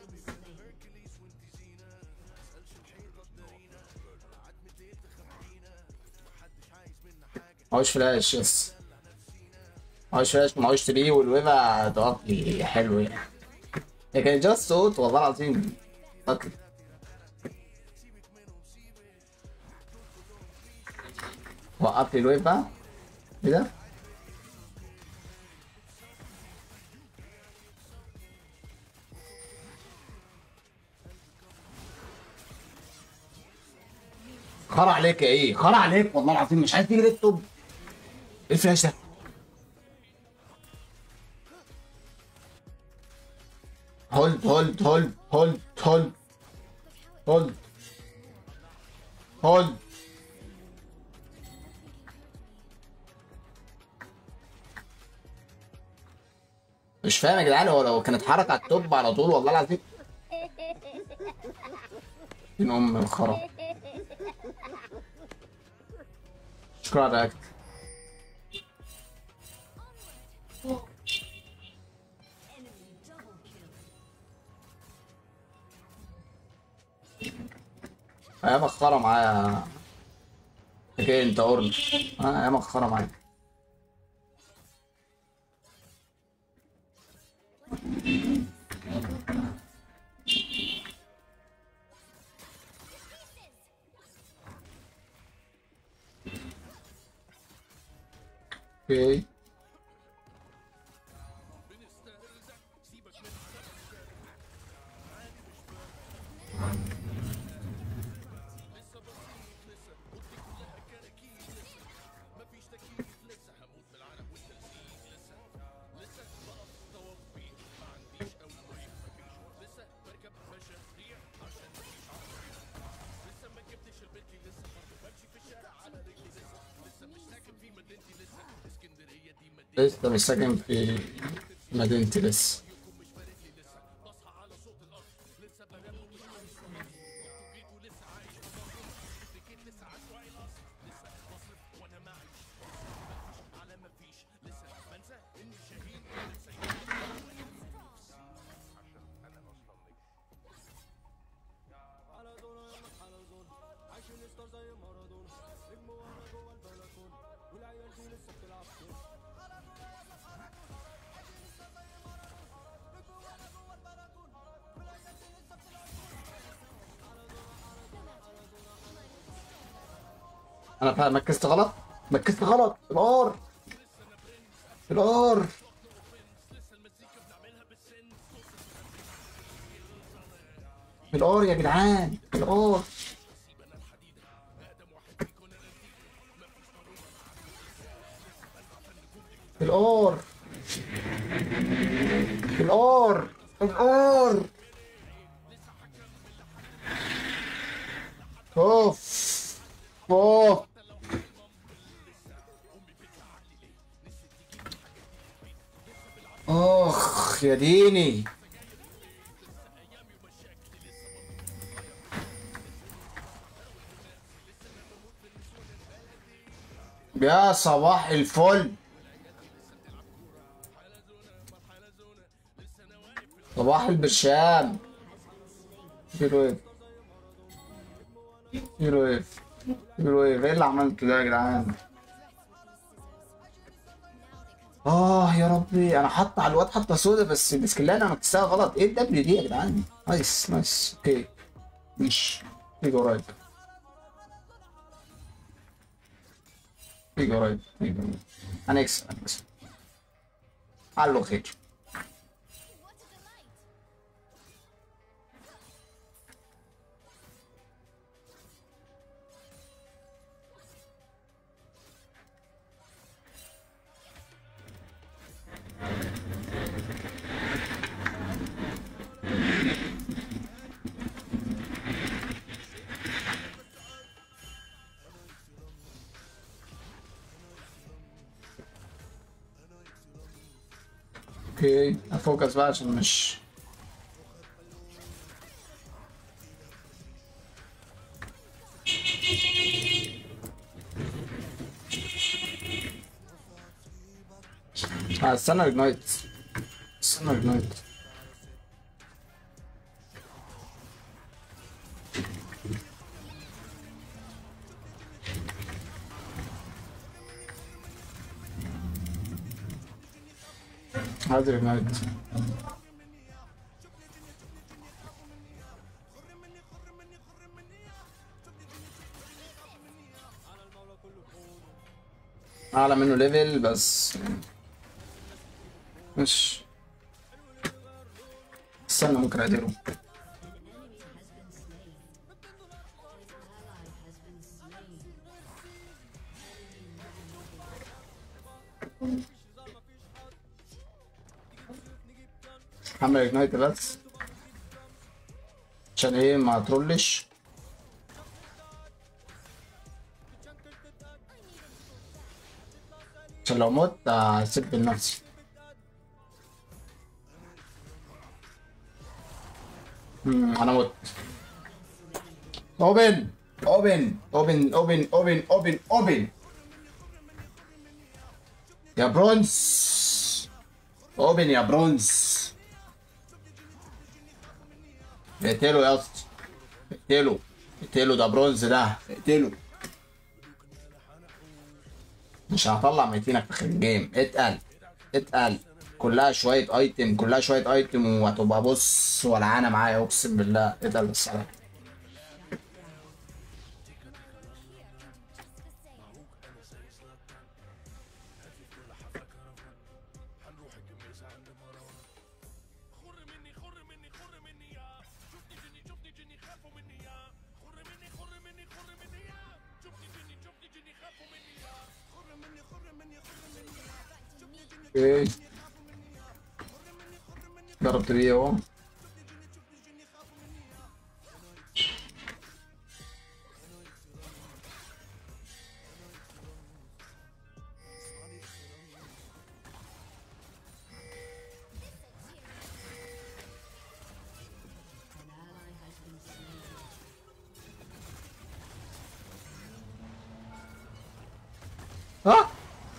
معهوش فلاش يس معهوش فلاش معهوش تري والويفا تغطي حلو يعني هي كانت جاست صوت والله العظيم قتل وقف لي الويفا ايه ده؟ خرع عليك يا ايه خرع عليك والله العظيم مش عايز تيجي ليه الطب ايه الفلاش ده هولد هولد هولد هولد هولد هولد هولد مش فاهم يا جدعان هو لو كانت حركة على التوب على طول والله العظيم من ام الخرا شكرا على الرياكت يا مخرة معايا اوكي انت اورن اه يا مخرة معايا اوكي لسه مش ساكن في مدينتي لسه انا فاهم مركزت غلط مركزت غلط الار الار الار يا جدعان الار الار الار الار اوف اوف اخ يا ديني يا صباح الفل صباح البرشام زيرو ايه زيرو ايه زيرو ايه ايه اللي عملته ده يا جدعان اه يا ربي انا حاطط على الواد حاطه سودا بس السكلانه انا كتبتها غلط ايه الدبليو دي يا جدعان نايس نايس اوكي ماشي تيجي قريب تيجي قريب تيجي قريب هنكسب هنكسب علو خير اوكي افوكس بقى عشان مش اه استنى اجنايت استنى اجنايت حاضر اجنايت اعلى منه ليفل بس مش استنى ممكن اقدره عامل اجنايت بس عشان ايه ما ترولش عشان لو مت هسيب لنفسي مم، انا مت اوبن اوبن اوبن اوبن اوبن اوبن اوبن يا برونز اوبن يا برونز اقتله يا اسطى اقتله اقتله ده برونز ده اقتله مش هطلع ميتينك في اخر الجيم اتقل اتقل كلها شوية ايتم كلها شوية ايتم وهتبقى بص ولعانة معايا اقسم بالله اتقل بس عليا اوكي ضربت بيه اهو ها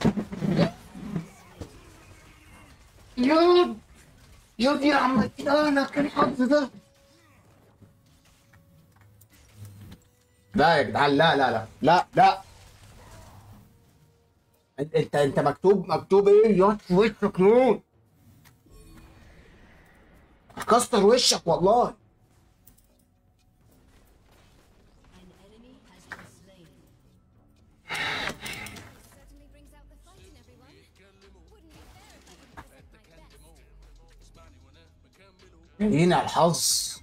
يا يا دي عمتي انا كان الحظ ده لا يا جدعان لا لا لا لا لا انت انت انت مكتوب مكتوب ايه يا في وشك نور كسر وشك والله An enemy has been slain. certainly brings out the fight in everyone. Wouldn't be fair if I didn't present my best. هنا الحظ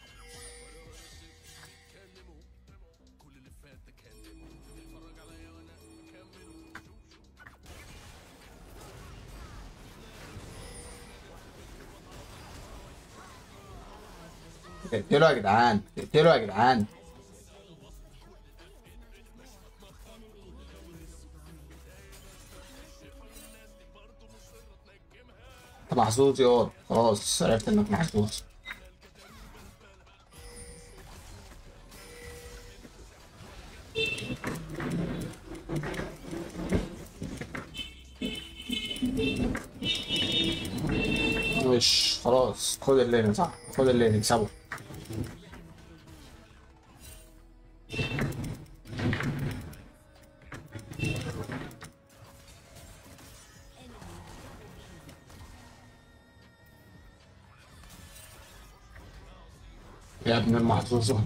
اقتلوا يا جدعان اقتلوا يا جدعان انت محظوظ ياض خلاص عرفت انك محظوظ مش خلاص خد الليل صح خد الليل اكسبه يا ابن المحظوظة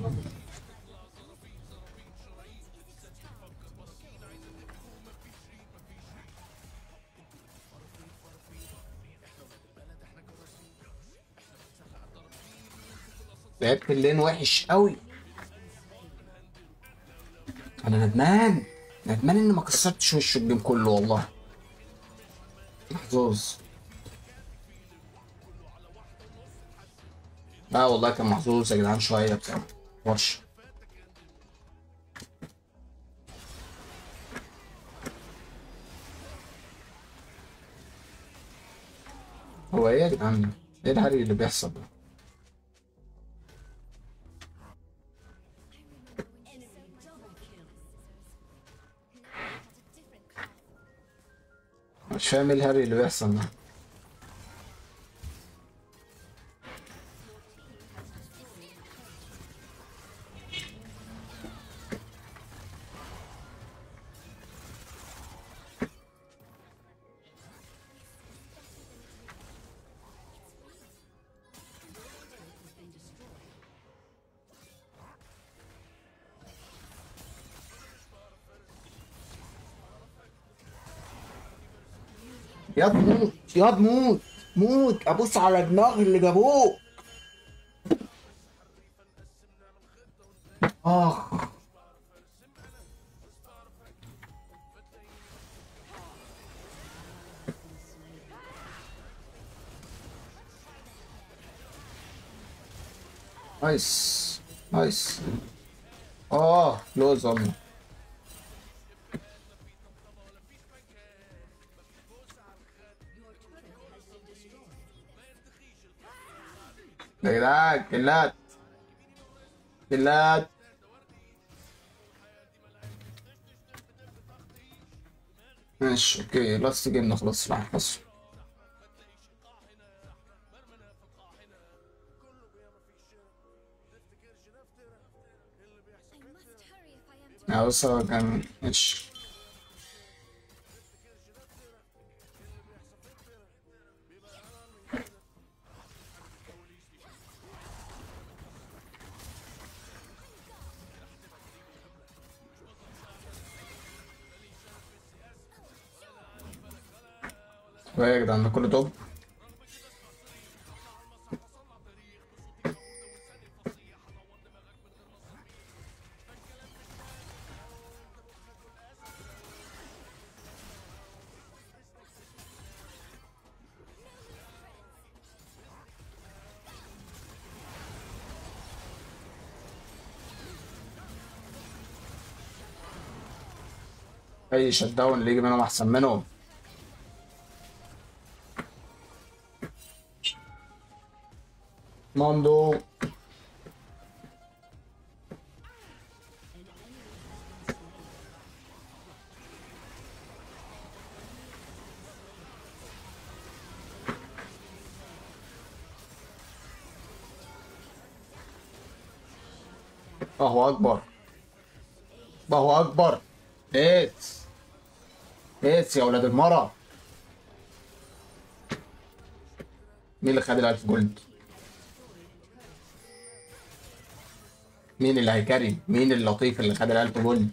لعبت اللين وحش قوي انا ندمان ندمان اني ما كسرتش وشه الجيم كله والله محظوظ لا والله كان محظوظ يا جدعان شويه بصراحه ورش هو ايه يا جدعان ايه الهري اللي بيحصل ده مش فاهم ايه الهري اللي بيحصل ده ياض موت ياض موت موت ابص على دماغ اللي جابوه اخ نايس نايس اه لوز والله يا جدعان كلات كلات ماشي اوكي لاست جيم نخلص راح نخلص I must hurry if I am to يعني بص هو كان ماشي هو إيه يا جدعان ده كله توب اي شت داون اللي يجي منهم احسن منهم موندو الله اكبر الله اكبر هيتس هيتس يا ولاد المرة مين اللي خد الألف جولد؟ مين اللي هيكري؟ مين اللطيف اللي خد الألف جولد؟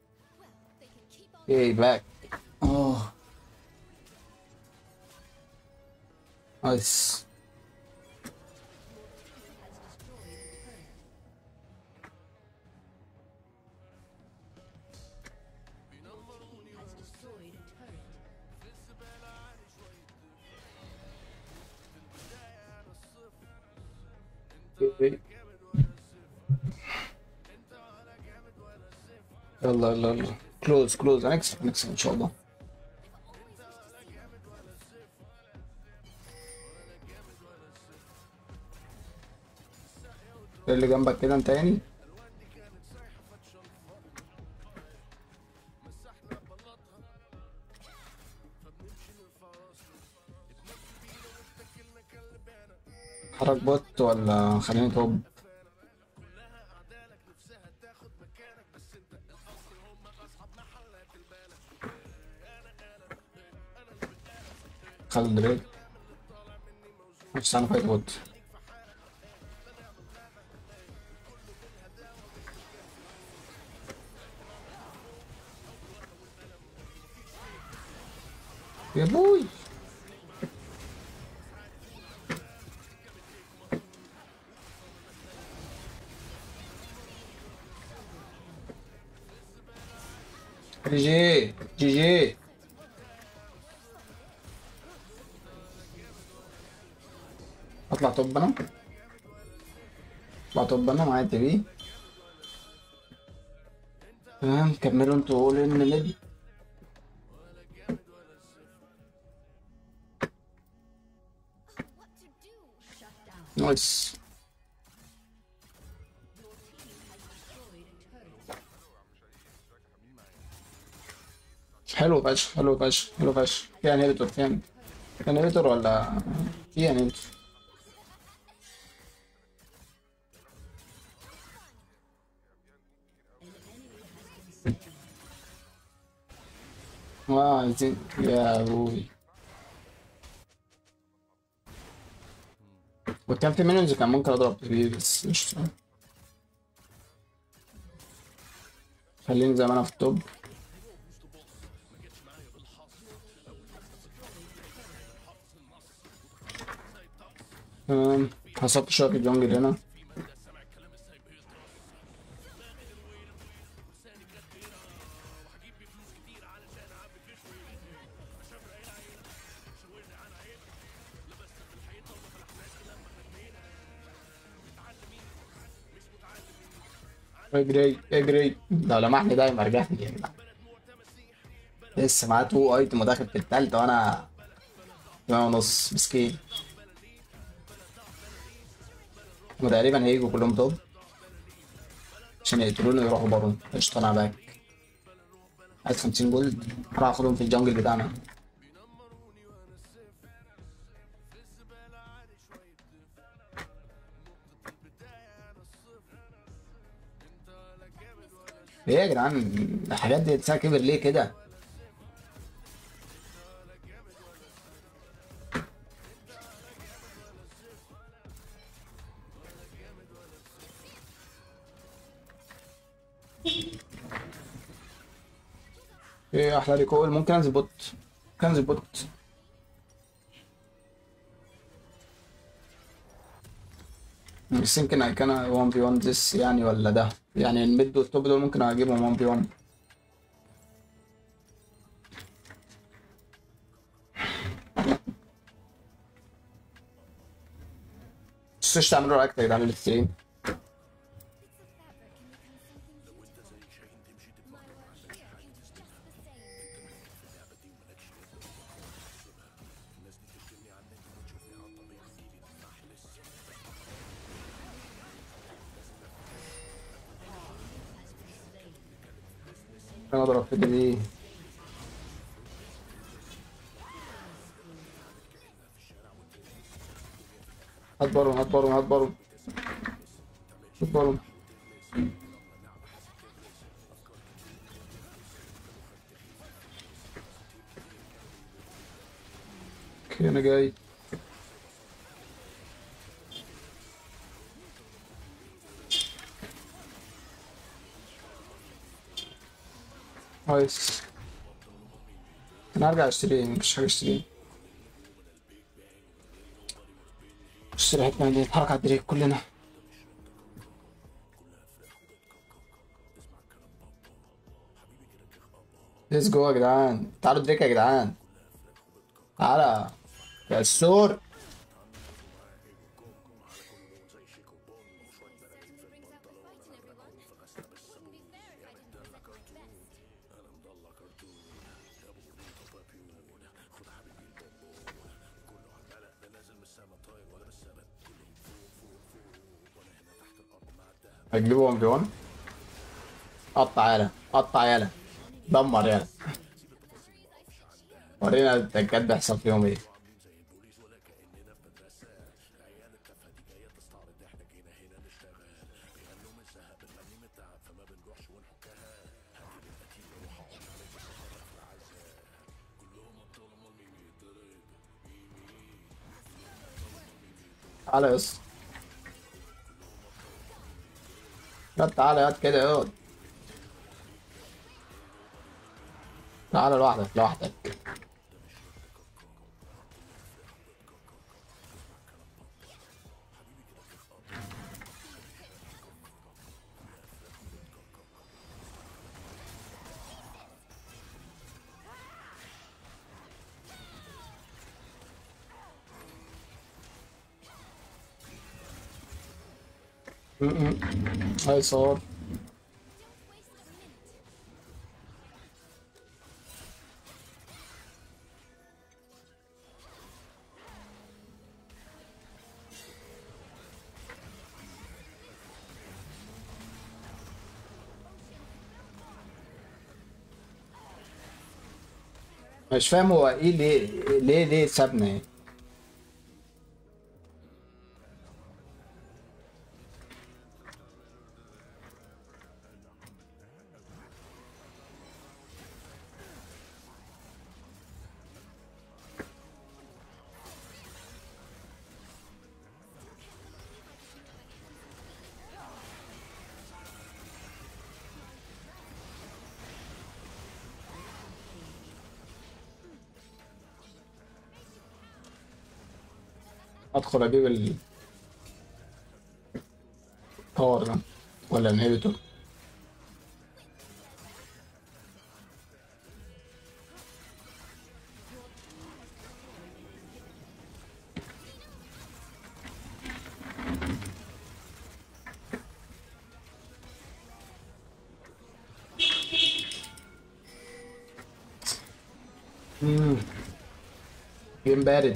ايه باك اه نايس يلا يلا يلا كلوز كلوز هنكسب هنكسب ان شاء الله إيه اللي جنبك كده انت يعني حرك بوت ولا خليني توب خالد دريك مش انا فايت بوت يا بوي جي جي جي جي اطلع توب انا اطلع توب انا معايا تي في تمام كملوا انتوا قول ان ميد نايس حلو فشخ حلو فشخ حلو فشخ في انهبيتور فين في انهبيتور ولا في انهبيتور اه عايزين يا ابوي وكان في مينيونز كان ممكن اضرب بيه بس مش خليني زي ما انا في التوب تمام حصلت شوية في الجونجل هنا اجري اجري لو لمحني ده يبقى رجعني يا جدع لسه معاه تو ايتم وداخل في التالتة وانا تمام ونص مسكين هما تقريبا هيجوا كلهم توب عشان يقتلوني ويروحوا بارون قشطة انا باك عايز 50 جولد هروح اخدهم في الجنجل بتاعنا ايه يا جدعان الحاجات دي تساعد كبر ليه كده ايه احلى ريكول ممكن انزل بوت ممكن انزل بوت بس يمكن اي كان 1 في 1 ديس يعني ولا ده يعني الميد والتوب دول ممكن اجيبهم 1 في 1 تنسوش تعملوا لايك يا جدعان للستريم انا اضرب في دي هات بارون هات بارون هات بارون هات بارون اوكي انا جاي نايس انا هرجع اشتري مفيش حاجه اشتري اشتري حته من نتحرك على الدريك كلنا ليتس جو يا جدعان تعالوا دريك يا جدعان تعالى يا السور هتجيبوا 1 في 1 قطع يالا قطع يالا دمر يالا ورينا التكات بيحصل فيهم ايه تعالى يا اسطى لا تعالى يا كده يقعد تعالى لوحدك لوحدك هاي صور مش فاهم هو ايه ليه ليه ليه سابنا يعني ادخل اجيب ال باور ده ولا انهبيتور مم. جيم بارد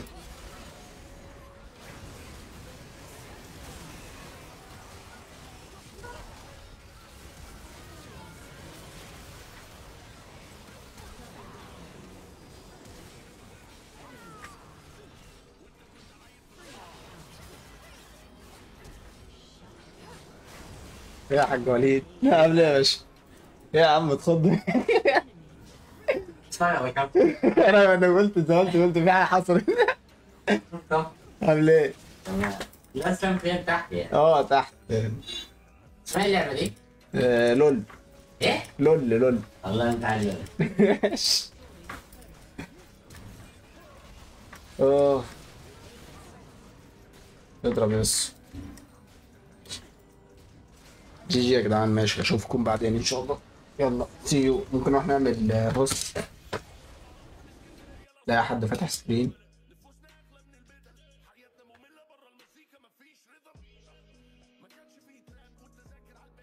يا حاج وليد يا عامل ايه يا باشا يا عم اتخض انا انا قلت زمان قلت في حاجه حصلت عامل ايه؟ الاسلم فين تحت يعني اه تحت اسمها اللعبه دي آه، لول ايه لول لول والله انت عالي اه اضرب بس جي جي يا جدعان ماشي اشوفكم بعدين ان شاء الله يلا سي يو ممكن نروح نعمل آه، هوست لا حد فاتح ستريم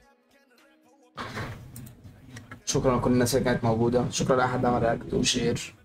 شكرا لكل الناس اللي كانت موجودة شكرا لأحد عمل رياكت وشير